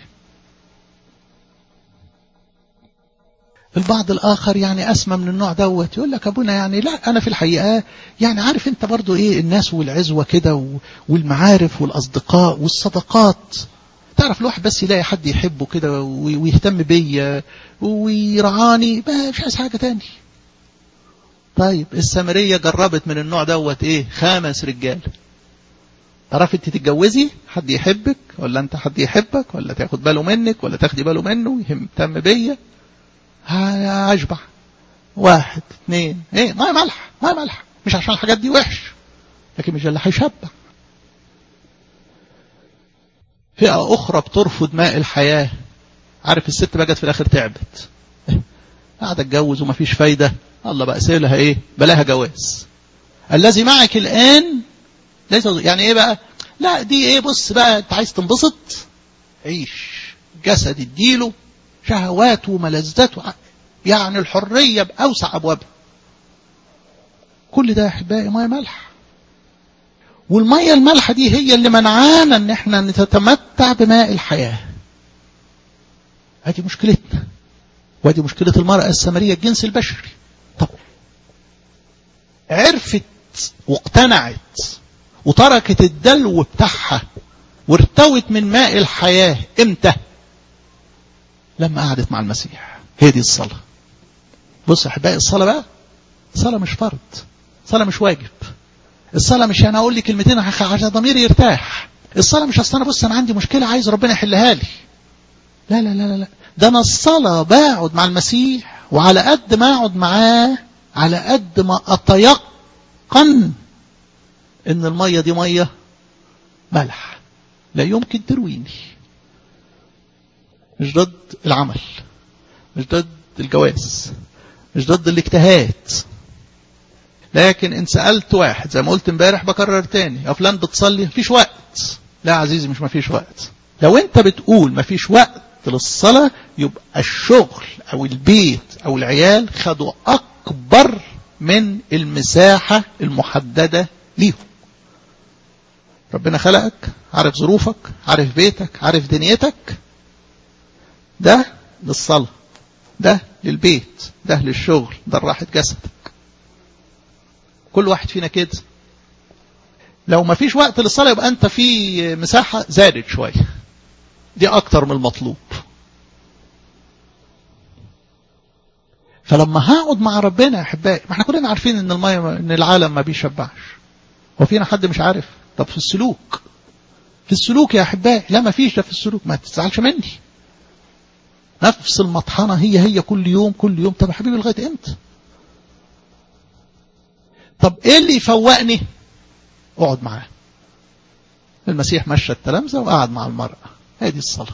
البعض الآخر يعني أسمى من النوع دوت يقول لك أبونا يعني لا أنا في الحقيقة يعني عارف أنت برضو إيه الناس والعزوة كده والمعارف والأصدقاء والصداقات تعرف الواحد بس يلاقي حد يحبه كده ويهتم بيا ويرعاني مش عايز حاجة تاني طيب السامرية جربت من النوع دوت إيه خمس رجال تعرفي انت تتجوزي حد يحبك ولا انت حد يحبك ولا تاخد باله منك ولا تاخدي باله منه يهتم بيا هشبع واحد اثنين ايه ميه ملح ميه ملح مش عشان الحاجات دي وحش لكن مش اللي هيشبع فئة أخرى بترفض ماء الحياة عارف الست بقت في الآخر تعبت قاعدة اتجوز ومفيش فايدة الله بقى سيلها ايه بلاها جواز الذي معك الآن ليس يعني ايه بقى لا دي ايه بص بقى انت عايز تنبسط عيش جسد اديله شهواته وملذاته يعني الحرية بأوسع أبوابها كل ده يا أحبائي مية ملح والمية المالحة دي هي اللي منعانا ان احنا نتمتع بماء الحياة هذه مشكلتنا وهذه مشكلة المرأة السامرية الجنس البشري طب عرفت واقتنعت وتركت الدلو بتاعها وارتوت من ماء الحياة امتى لما قعدت مع المسيح هي دي الصلاة بص يا احبائي الصلاة بقى الصلاة مش فرض الصلاة مش واجب الصلاة مش انا اقول لي كلمتين عشان ضميري يرتاح الصلاة مش اصل انا بص انا عندي مشكلة عايز ربنا يحلها لي لا لا لا لا ده انا الصلاة بقعد مع المسيح وعلى قد ما اقعد معاه على قد ما اتيقن ان المية دي مية ملح لا يمكن ترويني مش ضد العمل مش ضد الجواز مش ضد الاجتهاد لكن ان سألت واحد زي ما قلت امبارح بكرر تاني يا فلان بتصلي مفيش وقت لا عزيزي مش مفيش وقت لو انت بتقول مفيش وقت للصلاة يبقى الشغل او البيت او العيال خدوا اكبر من المساحة المحددة ليهم ربنا خلقك عارف ظروفك عارف بيتك عارف دنيتك ده للصلاة ده للبيت ده للشغل ده لراحة جسدك كل واحد فينا كده لو ما فيش وقت للصلاة يبقى أنت في مساحة زادت شوية دي أكتر من المطلوب فلما هقعد مع ربنا يا أحبائي ما احنا كلنا عارفين إن المية إن العالم ما بيشبعش وفينا حد مش عارف طب في السلوك في السلوك يا أحبائي لا ما فيش ده في السلوك ما تزعلش مني نفس المطحنة هي هي كل يوم كل يوم طب يا حبيبي لغاية امتى طب ايه اللي يفوقني اقعد معاه المسيح مشى التلامذة وقعد مع المرأة هذه الصلاة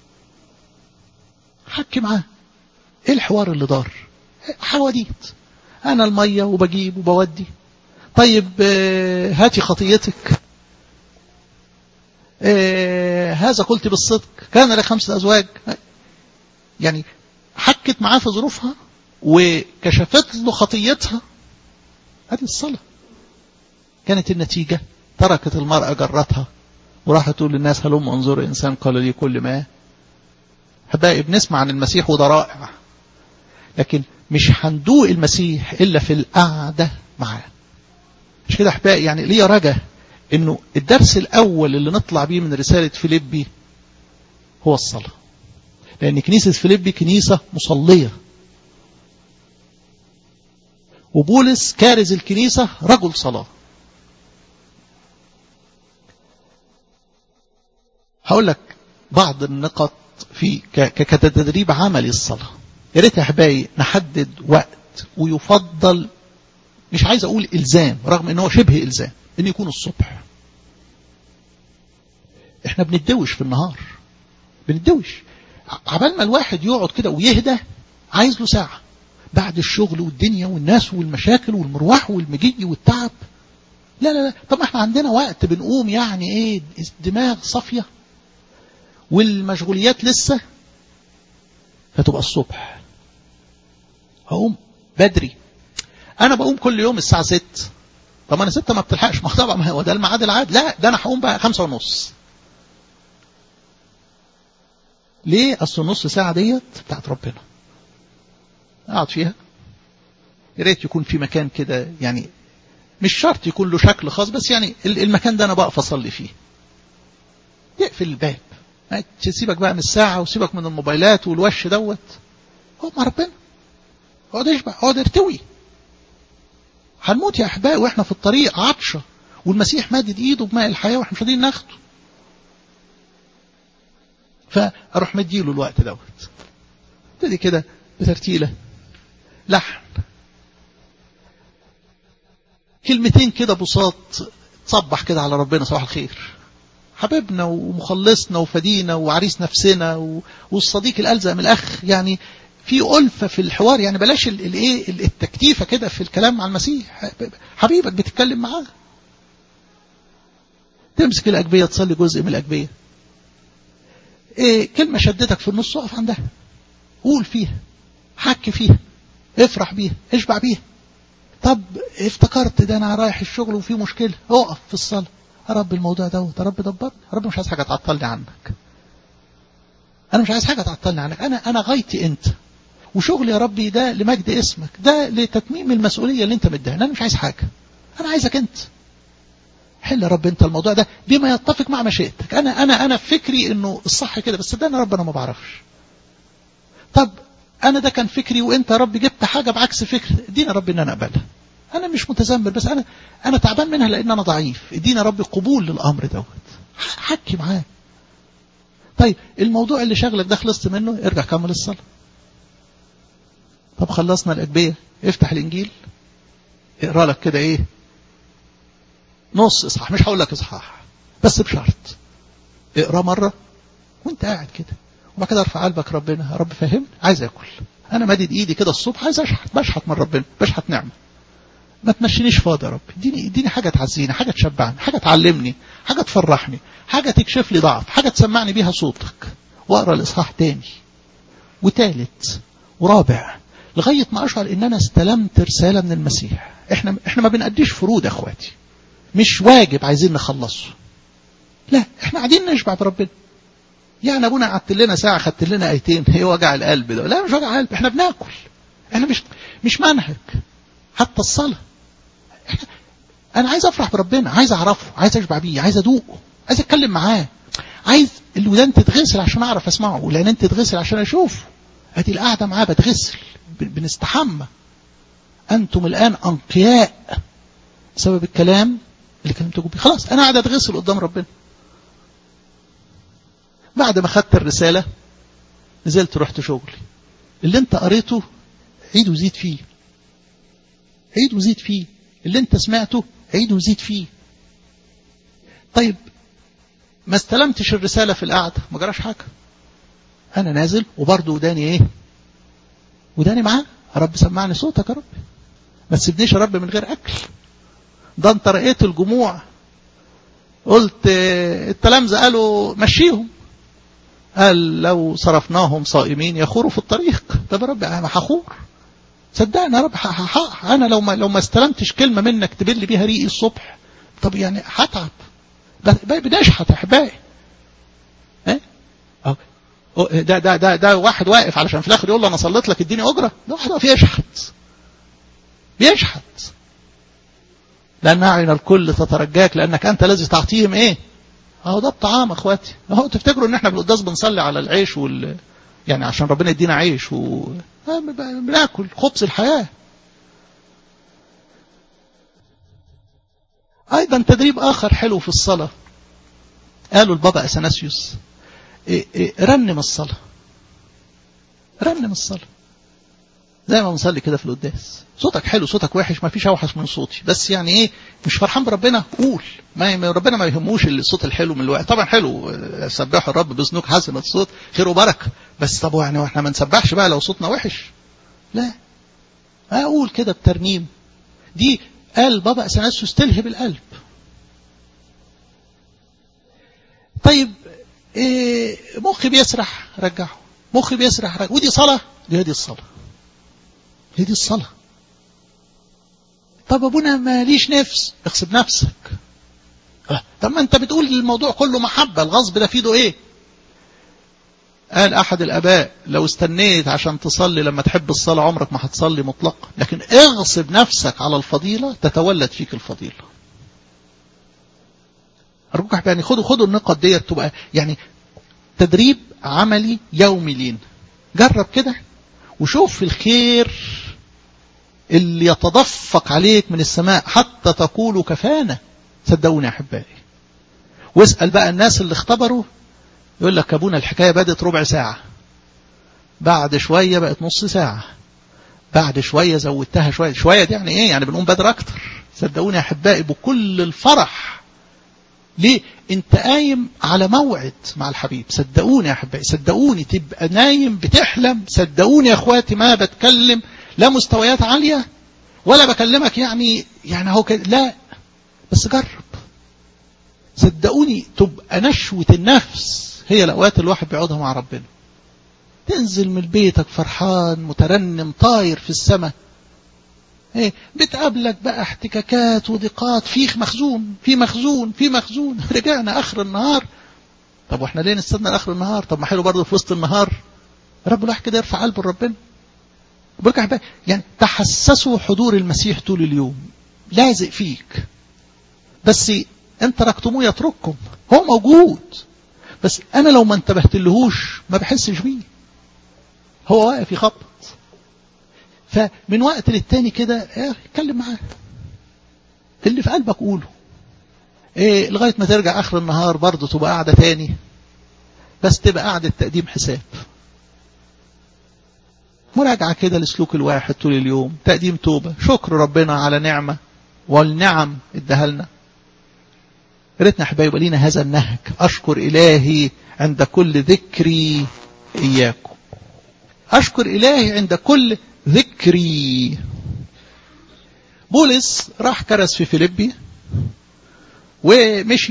حكي معاه ايه الحوار اللي دار حواديت انا المية وبجيب وبودي طيب هاتي خطيتك هذا قلت بالصدق كان لك خمسة أزواج يعني حكت معاه في ظروفها وكشفت له خطيتها هذه الصلاة كانت النتيجة تركت المرأة جرتها وراحت تقول للناس هلم انظروا إنسان قال لي كل ما حبائي بنسمع عن المسيح وده رائع لكن مش هندوق المسيح إلا في القعدة معاه مش كده أحبائي يعني ليه رجا إنه الدرس الأول اللي نطلع بيه من رسالة فيليبي هو الصلاة لأن كنيسة فيليبي كنيسة مصلية وبولس كارز الكنيسة رجل صلاة هقول لك بعض النقط في كتدريب عملي الصلاة يا ريت يا احبائي نحدد وقت ويفضل مش عايز اقول الزام رغم ان هو شبه الزام ان يكون الصبح احنا بندوش في النهار بندوش عبال ما الواحد يقعد كده ويهدى عايز له ساعة بعد الشغل والدنيا والناس والمشاكل والمروح والمجي والتعب لا لا لا طب احنا عندنا وقت بنقوم يعني ايه دماغ صافية والمشغوليات لسه فتبقى الصبح هقوم بدري انا بقوم كل يوم الساعة ست طب انا ستة ما بتلحقش ما طبعا ما هو ده الميعاد العادي لا ده انا هقوم بقى خمسة ونص ليه اصل النص ساعة ديت بتاعت ربنا اقعد فيها يا ريت يكون في مكان كده يعني مش شرط يكون له شكل خاص بس يعني المكان ده انا بقف اصلي فيه يقفل الباب سيبك بقى من الساعة وسيبك من الموبايلات والوش دوت هو مع ربنا اقعد اشبع اقعد ارتوي هنموت يا احبائي واحنا في الطريق عطشة والمسيح مادد ايده بماء الحياة واحنا مش قادرين ناخده فاروح مديله الوقت دوت ابتدي كده بترتيلة لحن كلمتين كده بساط تصبح كده على ربنا صباح الخير حبيبنا ومخلصنا وفدينا وعريس نفسنا والصديق الألزق من الأخ يعني في ألفة في الحوار يعني بلاش الايه التكتيفة كده في الكلام مع المسيح حبيبك بتتكلم معاه تمسك الأجبية تصلي جزء من الأجبية إيه كلمة شدتك في النص اقف عندها قول فيها حك فيها افرح بيها اشبع بيها طب افتكرت ده انا رايح الشغل وفي مشكلة اقف في الصلاة يا رب الموضوع دوت يا رب دبرني يا رب مش عايز حاجة تعطلني عنك انا مش عايز حاجة تعطلني عنك انا انا غايتي انت وشغلي يا ربي ده لمجد اسمك ده لتتميم المسؤولية اللي انت مديها انا مش عايز حاجة انا عايزك انت حل يا رب انت الموضوع ده بما يتفق مع مشيئتك انا انا انا في فكري انه الصح كده بس ده انا رب انا ما بعرفش طب انا ده كان فكري وانت يا رب جبت حاجه بعكس فكر ادينا رب ان انا اقبلها انا مش متذمر بس انا انا تعبان منها لان انا ضعيف ادينا رب قبول للامر دوت حكي معاه طيب الموضوع اللي شغلك ده خلصت منه ارجع كمل الصلاه طب خلصنا الاجبيه افتح الانجيل اقرا لك كده ايه نص اصحاح مش هقول لك اصحاح بس بشرط اقرا مره وانت قاعد كده وبعد كده ارفع قلبك ربنا يا رب فهمني عايز اكل انا مادد ايدي كده الصبح عايز اشحت بشحت من ربنا بشحت نعمه ما تمشينيش فاضي يا رب اديني اديني حاجه تعزيني حاجه تشبعني حاجه تعلمني حاجه تفرحني حاجه تكشف لي ضعف حاجه تسمعني بيها صوتك واقرا الاصحاح تاني وتالت ورابع لغايه ما اشعر ان انا استلمت رساله من المسيح احنا احنا ما بنأديش فروض يا اخواتي مش واجب عايزين نخلصه لا احنا قاعدين نشبع بربنا يعني ابونا قعدت لنا ساعه خدت لنا ايتين هي وجع القلب ده لا مش وجع قلب احنا بناكل احنا مش مش منهج حتى الصلاه احنا انا عايز افرح بربنا عايز اعرفه عايز اشبع بيه عايز ادوقه عايز اتكلم معاه عايز الودان تتغسل عشان اعرف اسمعه والعينين تتغسل عشان اشوفه ادي القعده معاه بتغسل بنستحمى انتم الان انقياء بسبب الكلام اللي كلمتكم بيه خلاص انا قاعد اتغسل قدام ربنا بعد ما خدت الرسالة نزلت رحت شغلي اللي انت قريته عيد وزيد فيه عيد وزيد فيه اللي انت سمعته عيد وزيد فيه طيب ما استلمتش الرسالة في القعدة ما جراش حاجة انا نازل وبرضه وداني ايه وداني معاه يا رب سمعني صوتك يا رب ما تسيبنيش يا رب من غير اكل ده انت رأيت الجموع قلت التلامذة قالوا مشيهم قال لو صرفناهم صائمين يخوروا في الطريق طب يا رب انا هخور صدقني يا رب انا لو ما لو ما استلمتش كلمه منك تبل بيها ريقي الصبح طب يعني هتعب بدي اشحت احبائي ايه ده ده ده ده واحد واقف علشان في الاخر يقول له انا صليت لك اديني اجره ده واحد واقف يشحت بيشحت لان اعين الكل تترجاك لانك انت الذي تعطيهم ايه اهو ده الطعام اخواتي اهو تفتكروا ان احنا بالقداس بنصلي على العيش وال يعني عشان ربنا يدينا عيش و بناكل خبز الحياه ايضا تدريب اخر حلو في الصلاه قالوا البابا اثناسيوس رنم الصلاه رنم الصلاه زي ما بنصلي كده في القداس صوتك حلو صوتك وحش ما فيش اوحش من صوتي بس يعني ايه مش فرحان بربنا قول ما ربنا ما يهموش الصوت الحلو من الوقت طبعا حلو سبحوا الرب بذنوك حسنة الصوت خير وبركه بس طب يعني احنا ما نسبحش بقى لو صوتنا وحش لا اقول كده بترنيم دي قال بابا اثناسيوس تلهب القلب طيب إيه مخي بيسرح رجعه مخي بيسرح رجعه ودي صلاه دي هذه الصلاه هي دي الصلاة طب ابونا ماليش نفس اغصب نفسك أه. طب ما انت بتقول الموضوع كله محبة الغصب ده فيده ايه قال احد الاباء لو استنيت عشان تصلي لما تحب الصلاة عمرك ما هتصلي مطلقا لكن اغصب نفسك على الفضيلة تتولد فيك الفضيلة ارجوك يعني خدوا خدوا النقط ديت تبقى يعني تدريب عملي يومي لينا جرب كده وشوف الخير اللي يتدفق عليك من السماء حتى تقول كفانا صدقوني يا احبائي واسال بقى الناس اللي اختبروا يقول لك ابونا الحكايه بدت ربع ساعه بعد شويه بقت نص ساعه بعد شويه زودتها شويه شويه دي يعني ايه يعني بنقوم بدري اكتر صدقوني يا احبائي بكل الفرح ليه انت قايم على موعد مع الحبيب صدقوني يا احبائي صدقوني تبقى نايم بتحلم صدقوني يا اخواتي ما بتكلم لا مستويات عالية ولا بكلمك يعني يعني هو كده لا بس جرب صدقوني تبقى نشوة النفس هي الأوقات اللي الواحد بيقعدها مع ربنا تنزل من بيتك فرحان مترنم طاير في السماء ايه بتقابلك بقى احتكاكات وضيقات في مخزون في مخزون في مخزون رجعنا اخر النهار طب واحنا ليه نستنى لاخر النهار طب ما حلو برضه في وسط النهار رب الواحد كده يرفع قلبه لربنا برجع بقى يعني تحسسوا حضور المسيح طول اليوم لازق فيك بس ان تركتموه يترككم هو موجود بس انا لو ما انتبهتلهوش ما بحسش بيه هو واقف يخبط فمن وقت للتاني كده ايه اتكلم معاه اللي في قلبك قوله ايه لغايه ما ترجع اخر النهار برضه تبقى قاعده تاني بس تبقى قاعده تقديم حساب مراجعة كده لسلوك الواحد طول اليوم تقديم توبة شكر ربنا على نعمة والنعم ادها لنا ريتنا احبائي يبقى لينا هذا النهج اشكر الهي عند كل ذكري اياكم اشكر الهي عند كل ذكري بولس راح كرس في فيليبي ومشي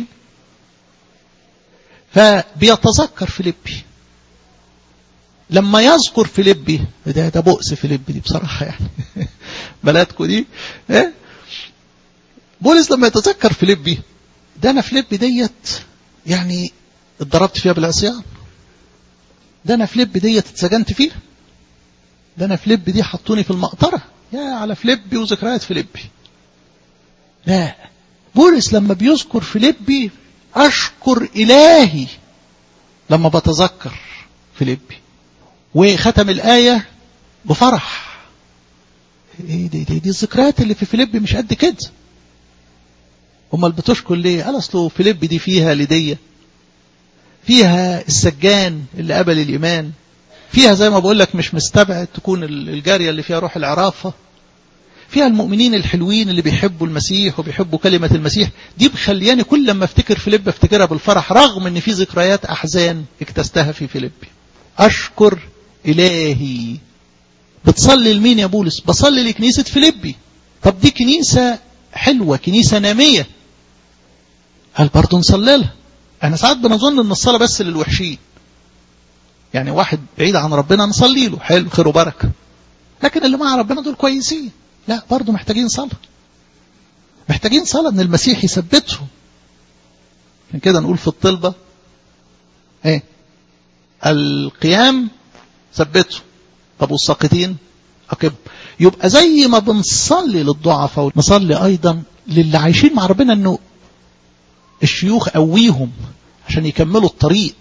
فبيتذكر فيليبي لما يذكر فيليبي ده ده بؤس فيليبي دي بصراحة يعني بلدكم دي ايه بولس لما يتذكر فيليبي ده انا فيليبي ديت يعني اتضربت فيها بالعصيان ده انا فيليبي ديت اتسجنت فيها ده انا فيليبي دي حطوني في المقطرة يا على فيليبي وذكريات فيليبي لا بولس لما بيذكر فيليبي اشكر الهي لما بتذكر فيليبي وختم الآية بفرح ايه دي, دي, دي الذكريات اللي في فيليب مش قد كده امال بتشكر ليه قال اصله فيليب دي فيها لدية فيها السجان اللي قبل الايمان فيها زي ما بقول لك مش مستبعد تكون الجارية اللي فيها روح العرافة فيها المؤمنين الحلوين اللي بيحبوا المسيح وبيحبوا كلمة المسيح دي بخلياني كل لما افتكر فيليب افتكرها بالفرح رغم ان في ذكريات احزان اكتستها في فيليب اشكر إلهي بتصلي لمين يا بولس بصلي لكنيسة فيليبي طب دي كنيسة حلوة كنيسة نامية هل برضه نصلي لها احنا ساعات بنظن ان الصلاة بس للوحشين يعني واحد بعيد عن ربنا نصلي له حلو خير وبركة لكن اللي مع ربنا دول كويسين لا برضه محتاجين صلاة محتاجين صلاة ان المسيح يثبتهم عشان كده نقول في الطلبة ايه القيام ثبته طب والساقطين أقب يبقى زي ما بنصلي للضعفاء نصلي أيضا للي عايشين مع ربنا أنه الشيوخ قويهم عشان يكملوا الطريق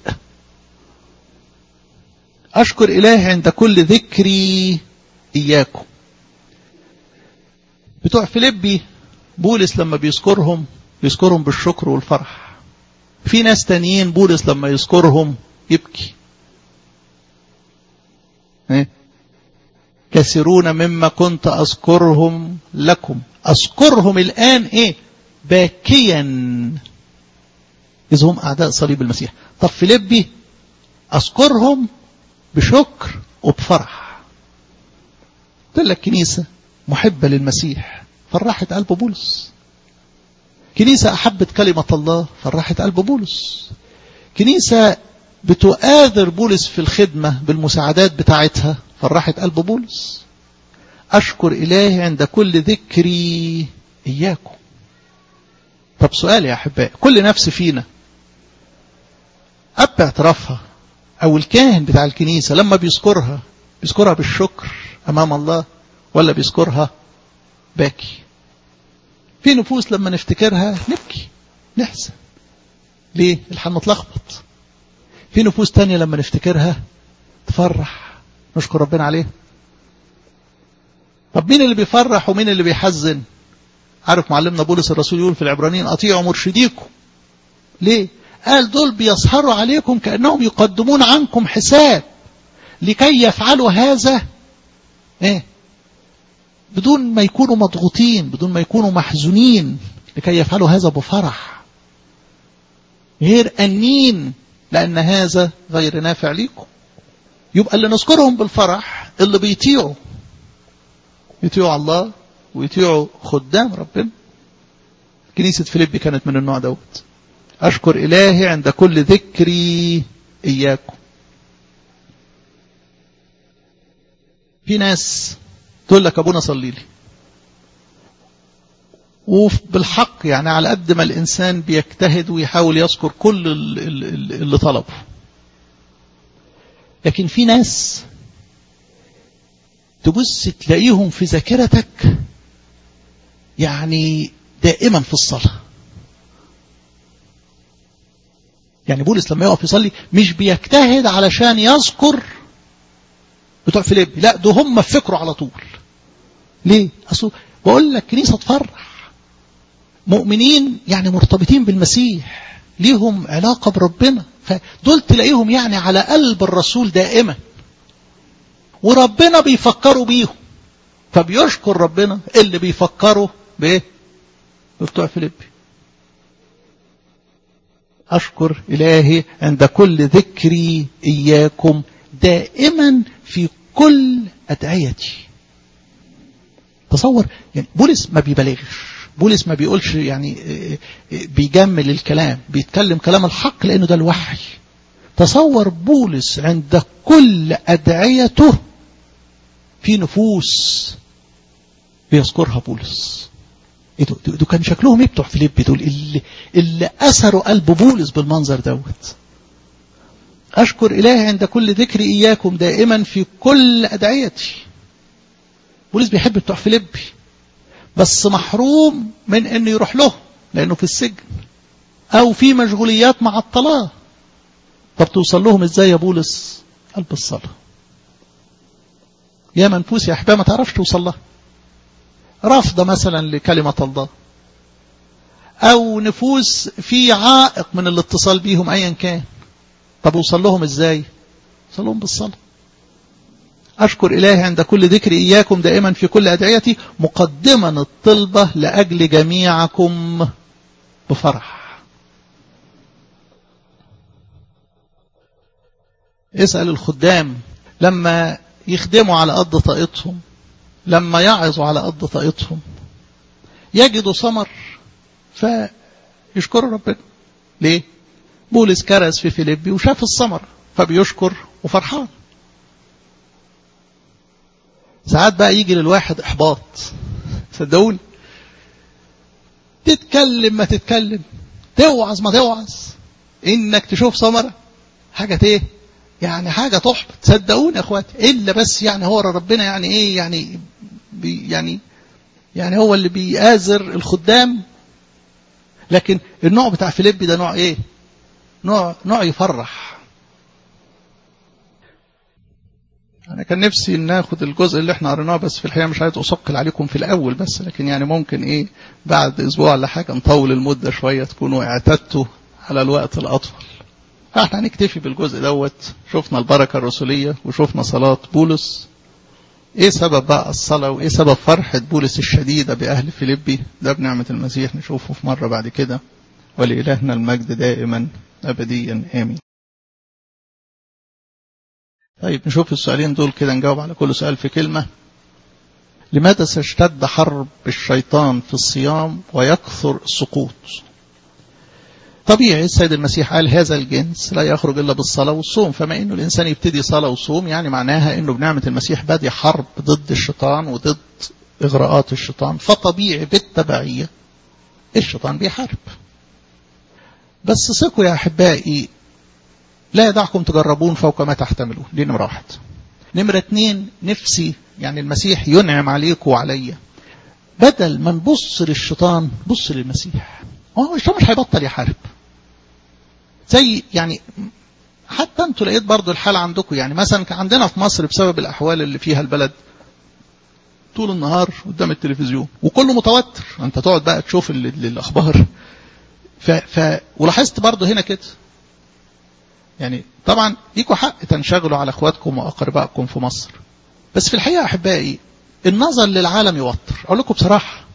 أشكر إلهي عند كل ذكري إياكم بتوع فيليبي بولس لما بيذكرهم بيذكرهم بالشكر والفرح في ناس تانيين بولس لما يذكرهم يبكي ايه كثيرون مما كنت أذكرهم لكم أذكرهم الآن إيه باكيا إذ هم أعداء صليب المسيح طب فيليبي أذكرهم بشكر وبفرح قلت لك كنيسة محبة للمسيح فرحت قلب بولس كنيسة أحبت كلمة الله فرحت قلب بولس كنيسة بتؤاذر بولس في الخدمة بالمساعدات بتاعتها فرحت قلب بولس أشكر إلهي عند كل ذكري إياكم طب سؤال يا أحبائي كل نفس فينا أب اعترافها أو الكاهن بتاع الكنيسة لما بيذكرها بيذكرها بالشكر أمام الله ولا بيذكرها باكي في نفوس لما نفتكرها نبكي نحزن ليه الحال متلخبط في نفوس تانية لما نفتكرها تفرح نشكر ربنا عليه طب مين اللي بيفرح ومين اللي بيحزن عارف معلمنا بولس الرسول يقول في العبرانيين أطيعوا مرشديكم ليه قال دول بيسهروا عليكم كأنهم يقدمون عنكم حساب لكي يفعلوا هذا ايه بدون ما يكونوا مضغوطين بدون ما يكونوا محزونين لكي يفعلوا هذا بفرح غير أنين لأن هذا غير نافع ليكم يبقى اللي نذكرهم بالفرح اللي بيطيعوا يطيعوا الله ويطيعوا خدام ربنا كنيسة فيليبي كانت من النوع دوت أشكر إلهي عند كل ذكري إياكم في ناس تقول لك أبونا صلي لي وبالحق يعني على قد ما الإنسان بيجتهد ويحاول يذكر كل اللي طلبه لكن في ناس تبص تلاقيهم في ذاكرتك يعني دائما في الصلاة يعني بولس لما يقف يصلي مش بيجتهد علشان يذكر بتوع فيليب لا ده هم فكروا على طول ليه اصل بقول لك كنيسه تفرح مؤمنين يعني مرتبطين بالمسيح ليهم علاقه بربنا فدول تلاقيهم يعني على قلب الرسول دائما وربنا بيفكروا بيهم فبيشكر ربنا اللي بيفكروا بايه بتوع فيليبي أشكر إلهي عند كل ذكري إياكم دائما في كل أدعيتي تصور يعني بولس ما بيبالغش بولس ما بيقولش يعني بيجمل الكلام بيتكلم كلام الحق لأنه ده الوحي تصور بولس عند كل أدعيته في نفوس بيذكرها بولس ايه دول دو كان شكلهم ايه بتوع فيليب دول اللي, اللي اثروا قلب بولس بالمنظر دوت اشكر الهي عند كل ذكر اياكم دائما في كل ادعيتي بولس بيحب بتوع فيليب بس محروم من انه يروح له لانه في السجن او في مشغوليات مع الطلاق طب توصل لهم ازاي يا بولس قلب الصلاه يا منفوس يا احباب ما تعرفش توصل لها رفض مثلا لكلمة الله أو نفوس في عائق من الاتصال بيهم أيا كان طب وصل لهم إزاي وصل لهم بالصلاة أشكر إلهي عند كل ذكر إياكم دائما في كل أدعيتي مقدما الطلبة لأجل جميعكم بفرح اسأل الخدام لما يخدموا على قد طاقتهم لما يعظوا على قد طاقتهم يجدوا ثمر فيشكروا ربنا ليه بولس كرز في فيليبي وشاف الثمر فبيشكر وفرحان ساعات بقى يجي للواحد احباط صدقوني تتكلم ما تتكلم توعظ ما توعظ انك تشوف ثمره حاجه ايه يعني حاجة تحبط صدقوني يا اخواتي الا بس يعني هو ربنا يعني ايه يعني بي يعني يعني هو اللي بيآزر الخدام لكن النوع بتاع فيليبي ده نوع ايه نوع نوع يفرح انا كان نفسي ناخد الجزء اللي احنا قريناه بس في الحقيقه مش عايز اثقل عليكم في الاول بس لكن يعني ممكن ايه بعد اسبوع ولا حاجه نطول المده شويه تكونوا اعتدتوا على الوقت الاطول احنا هنكتفي بالجزء دوت شفنا البركة الرسولية وشفنا صلاة بولس ايه سبب بقى الصلاة وايه سبب فرحة بولس الشديدة بأهل فيليبي ده بنعمة المسيح نشوفه في مرة بعد كده ولإلهنا المجد دائما أبديا آمين طيب نشوف السؤالين دول كده نجاوب على كل سؤال في كلمة لماذا تشتد حرب الشيطان في الصيام ويكثر السقوط طبيعي السيد المسيح قال هذا الجنس لا يخرج إلا بالصلاة والصوم فما إنه الإنسان يبتدي صلاة وصوم يعني معناها إنه بنعمة المسيح بادي حرب ضد الشيطان وضد إغراءات الشيطان فطبيعي بالتبعية الشيطان بيحارب بس ثقوا يا أحبائي لا يدعكم تجربون فوق ما تحتملون دي نمرة واحد نمرة اتنين نفسي يعني المسيح ينعم عليك وعليا بدل ما نبص للشيطان بص للمسيح هو الشيطان مش هيبطل يحارب زي يعني حتى انتوا لقيت برضو الحالة عندكم يعني مثلا كان عندنا في مصر بسبب الأحوال اللي فيها البلد طول النهار قدام التلفزيون وكله متوتر انت تقعد بقى تشوف الأخبار ف... ف... ولاحظت برضو هنا كده يعني طبعا ليكوا حق تنشغلوا على اخواتكم واقربائكم في مصر بس في الحقيقه احبائي النظر للعالم يوتر اقول لكم بصراحه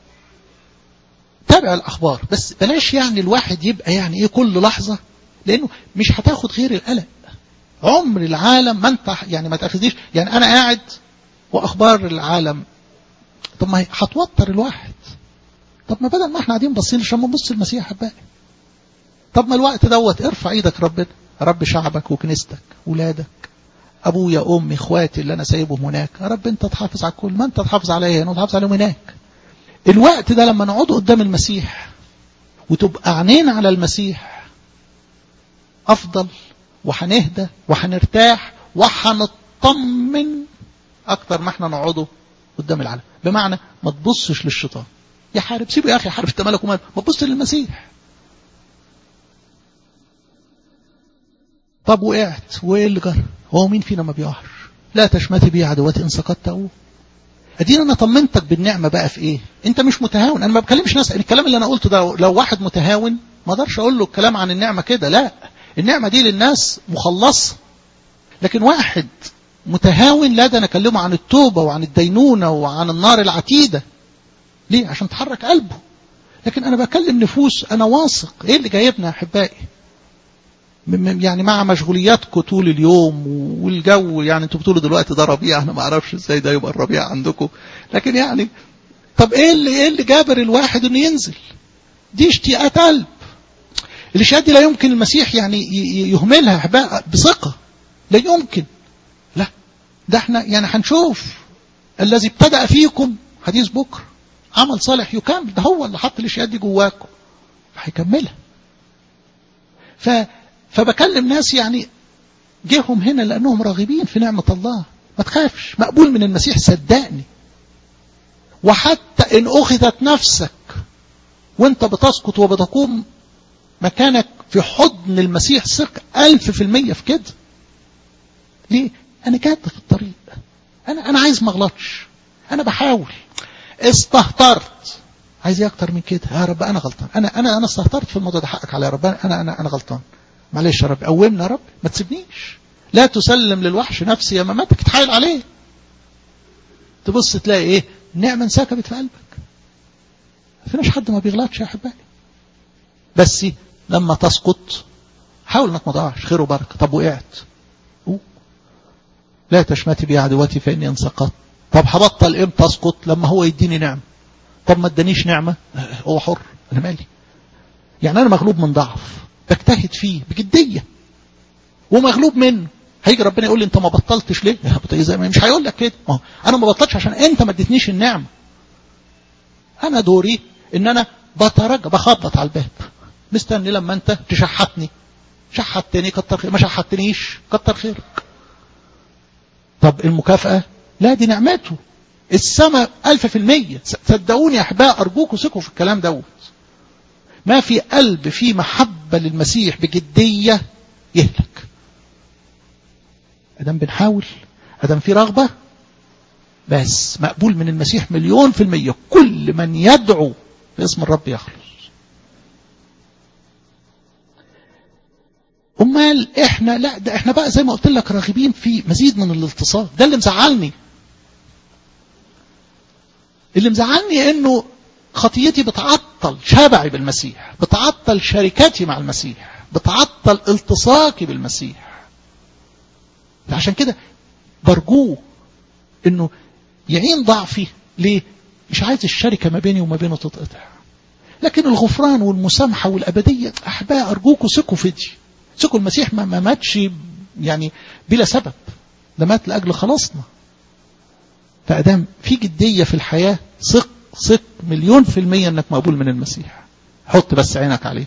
تابع الاخبار بس بلاش يعني الواحد يبقى يعني ايه كل لحظه لانه مش هتاخد غير القلق عمر العالم ما انت يعني ما تاخذنيش يعني انا قاعد واخبار العالم طب ما هتوتر الواحد طب ما بدل ما احنا قاعدين باصين عشان ما نبص المسيح احبائي طب ما الوقت دوت ارفع ايدك ربنا رب شعبك وكنيستك ولادك ابويا امي اخواتي اللي انا سايبهم هناك يا رب انت تحافظ على الكل ما انت تحافظ عليا هنا وتحافظ عليهم هناك الوقت ده لما نقعد قدام المسيح وتبقى عينينا على المسيح افضل وهنهدى وهنرتاح وهنطمن اكتر ما احنا نقعده قدام العالم بمعنى ما تبصش للشيطان يحارب سيبه يا اخي حارب انت مالك ومال ما تبص للمسيح طب وقعت وايه اللي جرى هو مين فينا ما بيقعش لا تشمتي بي عدواتي ان سقطت اقوم ادينا انا طمنتك بالنعمه بقى في ايه انت مش متهاون انا ما بكلمش ناس الكلام اللي انا قلته ده لو واحد متهاون ما اقدرش اقول له الكلام عن النعمه كده لا النعمه دي للناس مخلصه لكن واحد متهاون لا ده انا اكلمه عن التوبه وعن الدينونه وعن النار العتيده ليه عشان تحرك قلبه لكن انا بكلم نفوس انا واثق ايه اللي جايبنا يا احبائي يعني مع مشغولياتكم طول اليوم والجو يعني انتوا بتقولوا دلوقتي ده ربيع انا ما اعرفش ازاي ده يبقى الربيع عندكم لكن يعني طب ايه اللي ايه اللي جابر الواحد انه ينزل دي اشتياقات قلب الاشتياقات دي لا يمكن المسيح يعني يهملها احباء بثقه لا يمكن لا ده احنا يعني هنشوف الذي ابتدأ فيكم حديث بكره عمل صالح يكمل ده هو اللي حط الاشياء دي جواكم هيكملها ف فبكلم ناس يعني جيهم هنا لانهم راغبين في نعمه الله ما تخافش مقبول من المسيح صدقني وحتى ان اخذت نفسك وانت بتسقط وبتقوم مكانك في حضن المسيح ثق ألف في المية في كده ليه انا كاد في الطريق انا انا عايز ما اغلطش انا بحاول استهترت عايز ايه اكتر من كده يا رب انا غلطان انا انا انا استهترت في الموضوع ده حقك عليا يا رب انا انا انا غلطان معلش يا رب قومنا يا رب ما تسيبنيش لا تسلم للوحش نفسي يا مماتك تحايل عليه تبص تلاقي ايه نعمه انسكبت في قلبك ما فيناش حد ما بيغلطش يا احبائي بس لما تسقط حاول انك ما تضيعش خير وبركه طب وقعت لا تشمتي بي عدوتي فاني ان سقطت طب هبطل امتى اسقط لما هو يديني نعمه طب ما ادانيش نعمه هو حر انا مالي يعني انا مغلوب من ضعف بجتهد فيه بجديه ومغلوب منه هيجي ربنا يقول لي انت ما بطلتش ليه زي ما مش هيقول لك كده ما انا ما بطلتش عشان انت ما اديتنيش النعمه انا دوري ان انا بترجى بخبط على الباب مستني لما انت تشحتني شحتني كتر خير ما شحتنيش كتر خيرك طب المكافأة لا دي نعمته السماء ألف في المية صدقوني يا أحباء أرجوكوا ثقوا في الكلام دوت ما في قلب فيه محبة للمسيح بجدية يهلك أدم بنحاول أدم في رغبة بس مقبول من المسيح مليون في المية كل من يدعو في اسم الرب يخلص امال احنا لا ده احنا بقى زي ما قلت لك راغبين في مزيد من الالتصاق ده اللي مزعلني اللي مزعلني انه خطيتي بتعطل شبعي بالمسيح بتعطل شركتي مع المسيح بتعطل التصاقي بالمسيح عشان كده برجوه انه يعين ضعفي ليه مش عايز الشركة ما بيني وما بينه تتقطع لكن الغفران والمسامحة والأبدية أحباء أرجوكوا ثقوا في دي ثقوا المسيح ما ماتش يعني بلا سبب ده مات لأجل خلاصنا فأدام في جدية في الحياة ثق ثق مليون في المية أنك مقبول من المسيح حط بس عينك عليه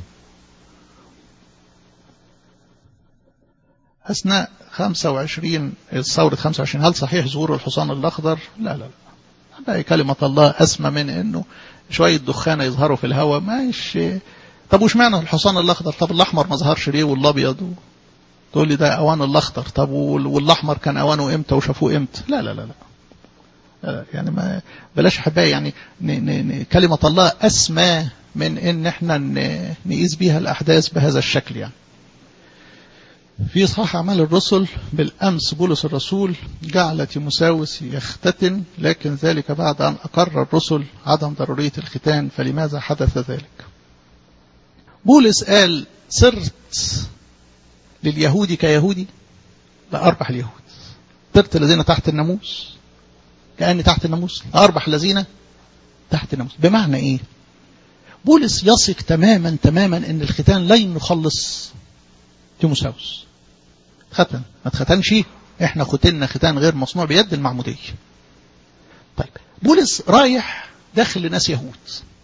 أثناء 25 ثورة 25 هل صحيح ظهور الحصان الأخضر؟ لا لا لا بقى كلمة الله أسمى من أنه شوية دخانة يظهروا في الهواء مش طب وش معنى الحصان الأخضر طب الأحمر ما ظهرش ليه والأبيض تقول لي ده أوان الأخضر طب والأحمر كان أوانه إمتى وشافوه إمتى لا لا لا لا يعني ما بلاش احبائي يعني ن ن ن كلمة الله أسمى من إن إحنا نقيس بيها الأحداث بهذا الشكل يعني في صحاح أعمال الرسل بالأمس بولس الرسول جعل تيموساوس يختتن لكن ذلك بعد أن أقر الرسل عدم ضرورية الختان فلماذا حدث ذلك بولس قال صرت لليهود كيهودي لأربح اليهود صرت الذين تحت الناموس كأني تحت الناموس أربح الذين تحت الناموس بمعنى إيه بولس يثق تماما تماما أن الختان لن يخلص تيموساوس ختن ما اتختنش احنا ختنا ختان غير مصنوع بيد المعمودية طيب بولس رايح داخل لناس يهود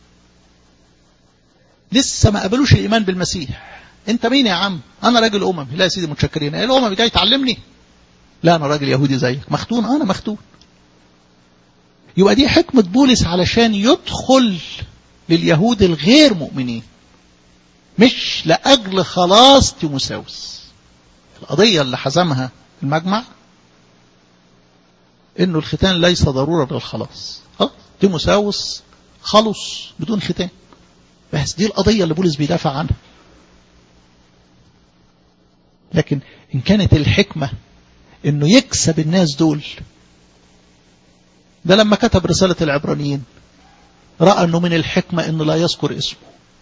لسه ما قبلوش الإيمان بالمسيح انت مين يا عم انا راجل امم لا يا سيدي متشكرين ايه الامم جاي تعلمني لا انا راجل يهودي زيك مختون انا مختون يبقى دي حكمة بولس علشان يدخل لليهود الغير مؤمنين مش لأجل خلاص تيموساوس القضية اللي حزمها المجمع انه الختان ليس ضرورة للخلاص اه تيموساوس خلص بدون ختان بس دي القضية اللي بولس بيدافع عنها لكن ان كانت الحكمة انه يكسب الناس دول ده لما كتب رسالة العبرانيين رأى أنه من الحكمة أنه لا يذكر اسمه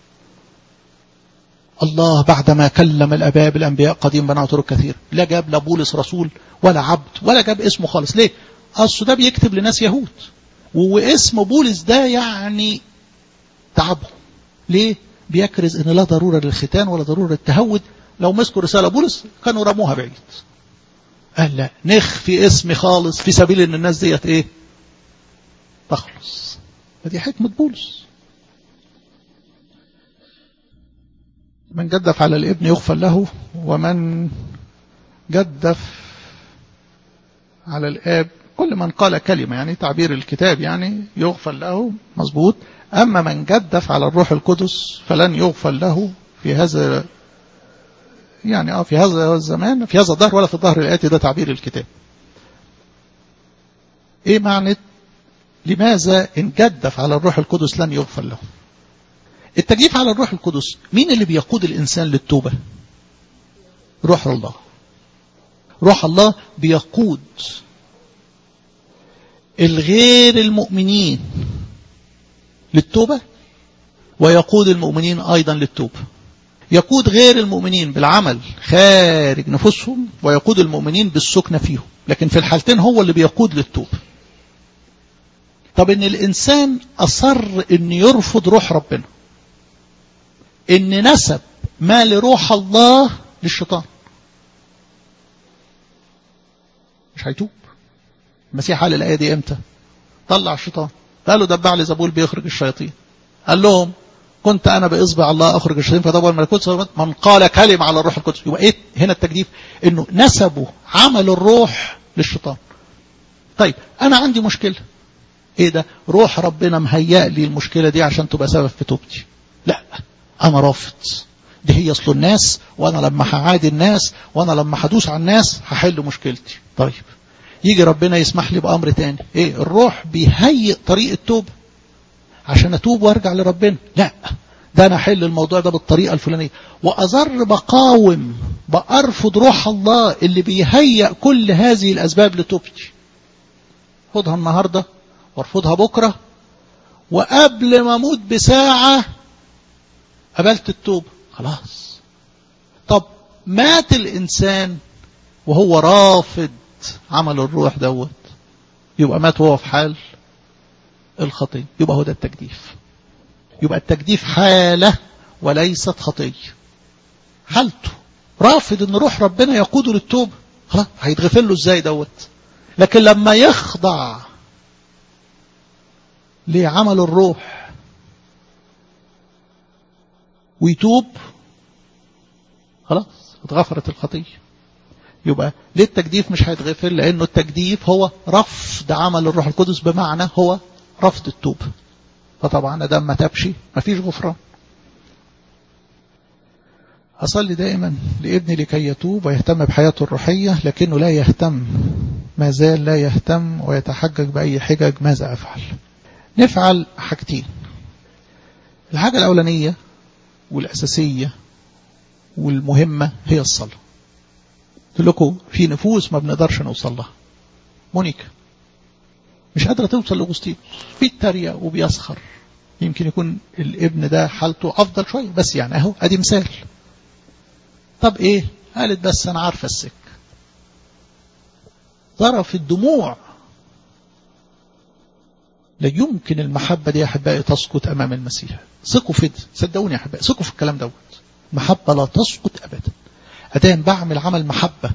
الله بعدما كلم الأباء بالأنبياء قديم بنى طرق كثير لا جاب لا بولس رسول ولا عبد ولا جاب اسمه خالص ليه أصل ده بيكتب لناس يهود واسم بولس ده يعني تعبهم ليه بيكرز ان لا ضرورة للختان ولا ضرورة للتهود لو مسكوا رسالة بولس كانوا رموها بعيد قال لا نخفي اسمي خالص في سبيل ان الناس ديت ايه تخلص هذه حكمة بولس من جدف على الابن يغفر له ومن جدف على الآب كل من قال كلمة يعني تعبير الكتاب يعني يغفر له مظبوط أما من جدف على الروح القدس فلن يغفر له في هذا يعني اه في هذا الزمان في هذا الظهر ولا في الظهر الآتي ده تعبير الكتاب ايه معنى لماذا إن جدف على الروح القدس لن يغفر له التجديف على الروح القدس مين اللي بيقود الإنسان للتوبة روح الله روح الله بيقود الغير المؤمنين للتوبة ويقود المؤمنين أيضا للتوبة يقود غير المؤمنين بالعمل خارج نفوسهم ويقود المؤمنين بالسكنة فيهم لكن في الحالتين هو اللي بيقود للتوبة طب ان الانسان اصر ان يرفض روح ربنا ان نسب ما لروح الله للشيطان مش هيتوب المسيح قال الايه دي امتى طلع الشيطان قالوا دبع لي زبول بيخرج الشياطين قال لهم كنت انا باصبع الله اخرج الشياطين فطبعا الملكوت من قال كلمه على الروح القدس يبقى ايه هنا التجديف انه نسبوا عمل الروح للشيطان طيب انا عندي مشكله ايه ده روح ربنا مهيأ لي المشكلة دي عشان تبقى سبب في توبتي لا انا رافض دي هي اصل الناس وانا لما هعادي الناس وانا لما هدوس على الناس هحل مشكلتي طيب يجي ربنا يسمح لي بامر تاني ايه الروح بيهيئ طريق التوبة عشان اتوب وارجع لربنا لا ده انا احل الموضوع ده بالطريقة الفلانية واظر بقاوم بارفض روح الله اللي بيهيئ كل هذه الاسباب لتوبتي خدها النهارده وارفضها بكرة
وقبل ما اموت بساعة قبلت التوبة خلاص طب مات الإنسان وهو رافض عمل الروح دوت يبقى مات وهو في حال الخطية يبقى هو ده التجديف يبقى التجديف حالة وليست خطية حالته رافض ان روح ربنا يقوده للتوبة خلاص هيتغفر له ازاي دوت لكن لما يخضع لعمل الروح ويتوب خلاص اتغفرت الخطية يبقى ليه التجديف مش هيتغفر لانه التجديف هو رفض عمل الروح القدس بمعنى هو رفض التوبة فطبعا دام ما تبشي مفيش غفران أصلي دائما لابني لكي يتوب ويهتم بحياته الروحية لكنه لا يهتم ما زال لا يهتم ويتحجج بأي حجج ماذا أفعل نفعل حاجتين الحاجة الأولانية والأساسية والمهمة هي الصلاة قلت لكم في نفوس ما بنقدرش نوصل لها مونيكا مش قادرة توصل لأغسطين بيتريق وبيسخر يمكن يكون الابن ده حالته أفضل شوية بس يعني أهو أدي مثال طب إيه قالت بس أنا عارفة السك ظرف الدموع لا يمكن المحبة دي يا أحبائي تسقط أمام المسيح ثقوا في ده صدقوني يا أحبائي ثقوا في الكلام دوت المحبة لا تسقط أبدا أدام بعمل عمل محبة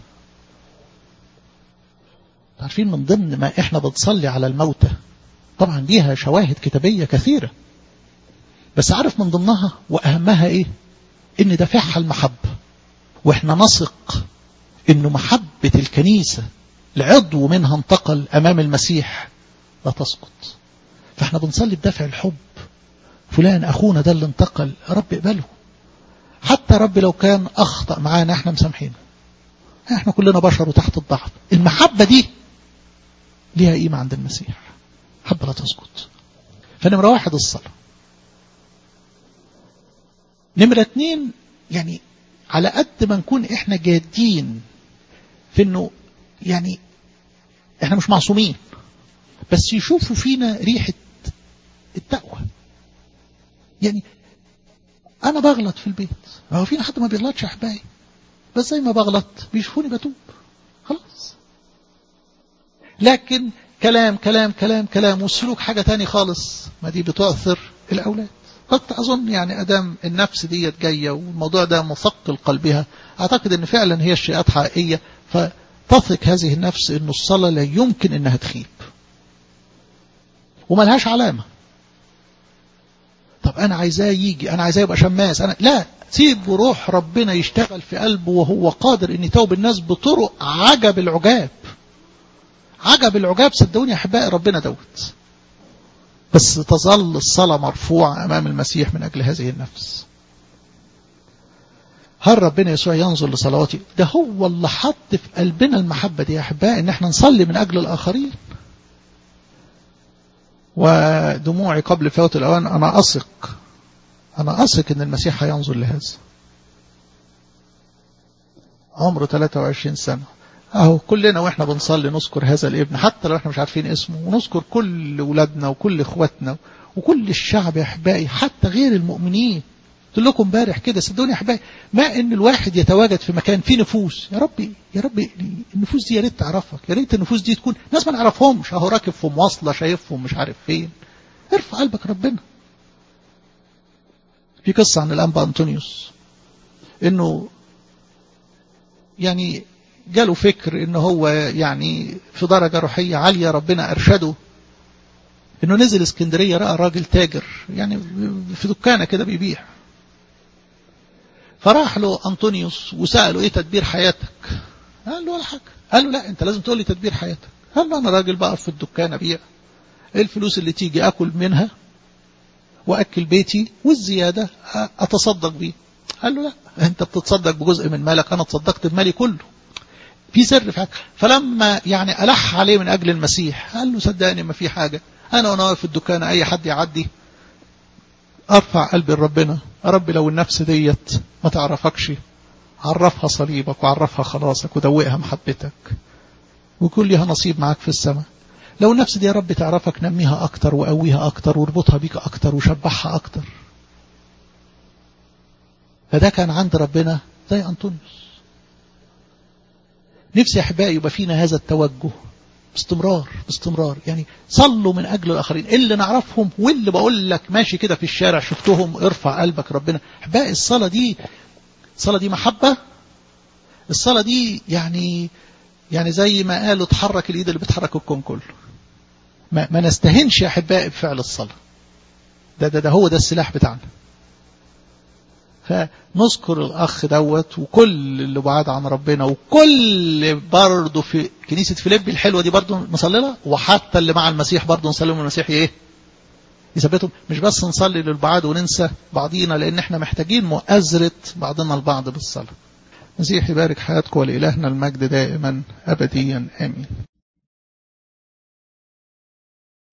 عارفين من ضمن ما إحنا بنصلي على الموتى طبعا ليها شواهد كتابية كثيرة بس عارف من ضمنها وأهمها إيه إن دافعها المحبة وإحنا نثق إنه محبة الكنيسة العضو منها انتقل أمام المسيح لا تسقط فإحنا بنصلي بدافع الحب فلان أخونا ده اللي انتقل رب اقبله حتى رب لو كان أخطأ معانا احنا مسامحينه احنا كلنا بشر وتحت الضعف المحبة دي ليها قيمة عند المسيح حبة لا تسقط فنمرة واحد الصلاة نمرة اتنين يعني على قد ما نكون احنا جادين في انه يعني احنا مش معصومين بس يشوفوا فينا ريحة التقوى يعني انا بغلط في البيت هو فينا حد ما بيغلطش يا احبائي بس زي ما بغلط بيشوفوني بتوب خلاص لكن كلام كلام كلام كلام والسلوك حاجة تاني خالص ما دي بتؤثر الأولاد قد أظن يعني أدام النفس ديت جاية والموضوع ده مثقل قلبها أعتقد أن فعلا هي الشيئات حقيقية فتثق هذه النفس أن الصلاة لا يمكن أنها تخيب وملهاش علامة طب أنا عايزاه يجي أنا عايزاه يبقى شماس أنا لا سيب روح ربنا يشتغل في قلبه وهو قادر أن يتوب الناس بطرق عجب العجاب عجب العجاب صدقوني يا أحبائي ربنا دوت بس تظل الصلاة مرفوعة أمام المسيح من أجل هذه النفس هل ربنا يسوع ينظر لصلواتي ده هو اللي حط في قلبنا المحبة دي يا أحبائي إن احنا نصلي من أجل الآخرين ودموعي قبل فوت الأوان أنا أثق أنا أثق إن المسيح هينظر لهذا عمره 23 سنة أهو كلنا وإحنا بنصلي نذكر هذا الابن حتى لو إحنا مش عارفين اسمه ونذكر كل أولادنا وكل إخواتنا وكل الشعب يا أحبائي حتى غير المؤمنين قلت لكم امبارح كده صدقوني يا أحبائي ما إن الواحد يتواجد في مكان فيه نفوس يا ربي يا ربي النفوس دي يا ريت تعرفك يا ريت النفوس دي تكون ناس ما نعرفهمش أهو راكب في مواصلة شايفهم مش عارف فين ارفع قلبك ربنا في قصة عن الأنبا أنطونيوس إنه يعني جاله فكر إن هو يعني في درجة روحية عالية ربنا أرشده إنه نزل اسكندرية رأى راجل تاجر يعني في دكانة كده بيبيع فراح له أنطونيوس وسأله إيه تدبير حياتك قال له ولا حاجة قال له لا أنت لازم تقول لي تدبير حياتك قال له أنا راجل بقف في الدكان أبيع الفلوس اللي تيجي أكل منها وأكل بيتي والزيادة أتصدق بيه قال له لا أنت بتتصدق بجزء من مالك أنا تصدقت بمالي كله في سر في حاجة فلما يعني ألح عليه من أجل المسيح قال له صدقني ما في حاجة أنا وأنا واقف في الدكان أي حد يعدي أرفع قلبي لربنا يا رب لو النفس ديت ما تعرفكش عرفها صليبك وعرفها خلاصك ودوقها محبتك ويكون لها نصيب معاك في السماء لو النفس دي يا رب تعرفك نميها أكتر وقويها أكتر واربطها بيك أكتر وشبعها أكتر فده كان عند ربنا زي أنطونيوس نفسي يا أحبائي يبقى فينا هذا التوجه باستمرار باستمرار يعني صلوا من أجل الآخرين اللي نعرفهم واللي بقول لك ماشي كده في الشارع شفتهم ارفع قلبك ربنا أحبائي الصلاة دي الصلاة دي محبة الصلاة دي يعني يعني زي ما قالوا تحرك الإيد اللي بتحرك الكون كله ما, ما نستهنش يا أحبائي بفعل الصلاة ده, ده, ده هو ده السلاح بتاعنا فنذكر الأخ دوت وكل اللي بعاد عن ربنا وكل برضه في كنيسة فيليبي الحلوة دي برضه نصلي لها وحتى اللي مع المسيح برضه نصلي لهم المسيح إيه يثبتهم مش بس نصلي للبعاد وننسى بعضينا لأن احنا محتاجين مؤازرة بعضنا البعض بالصلاة المسيح يبارك حياتكم ولإلهنا المجد دائما أبديا آمين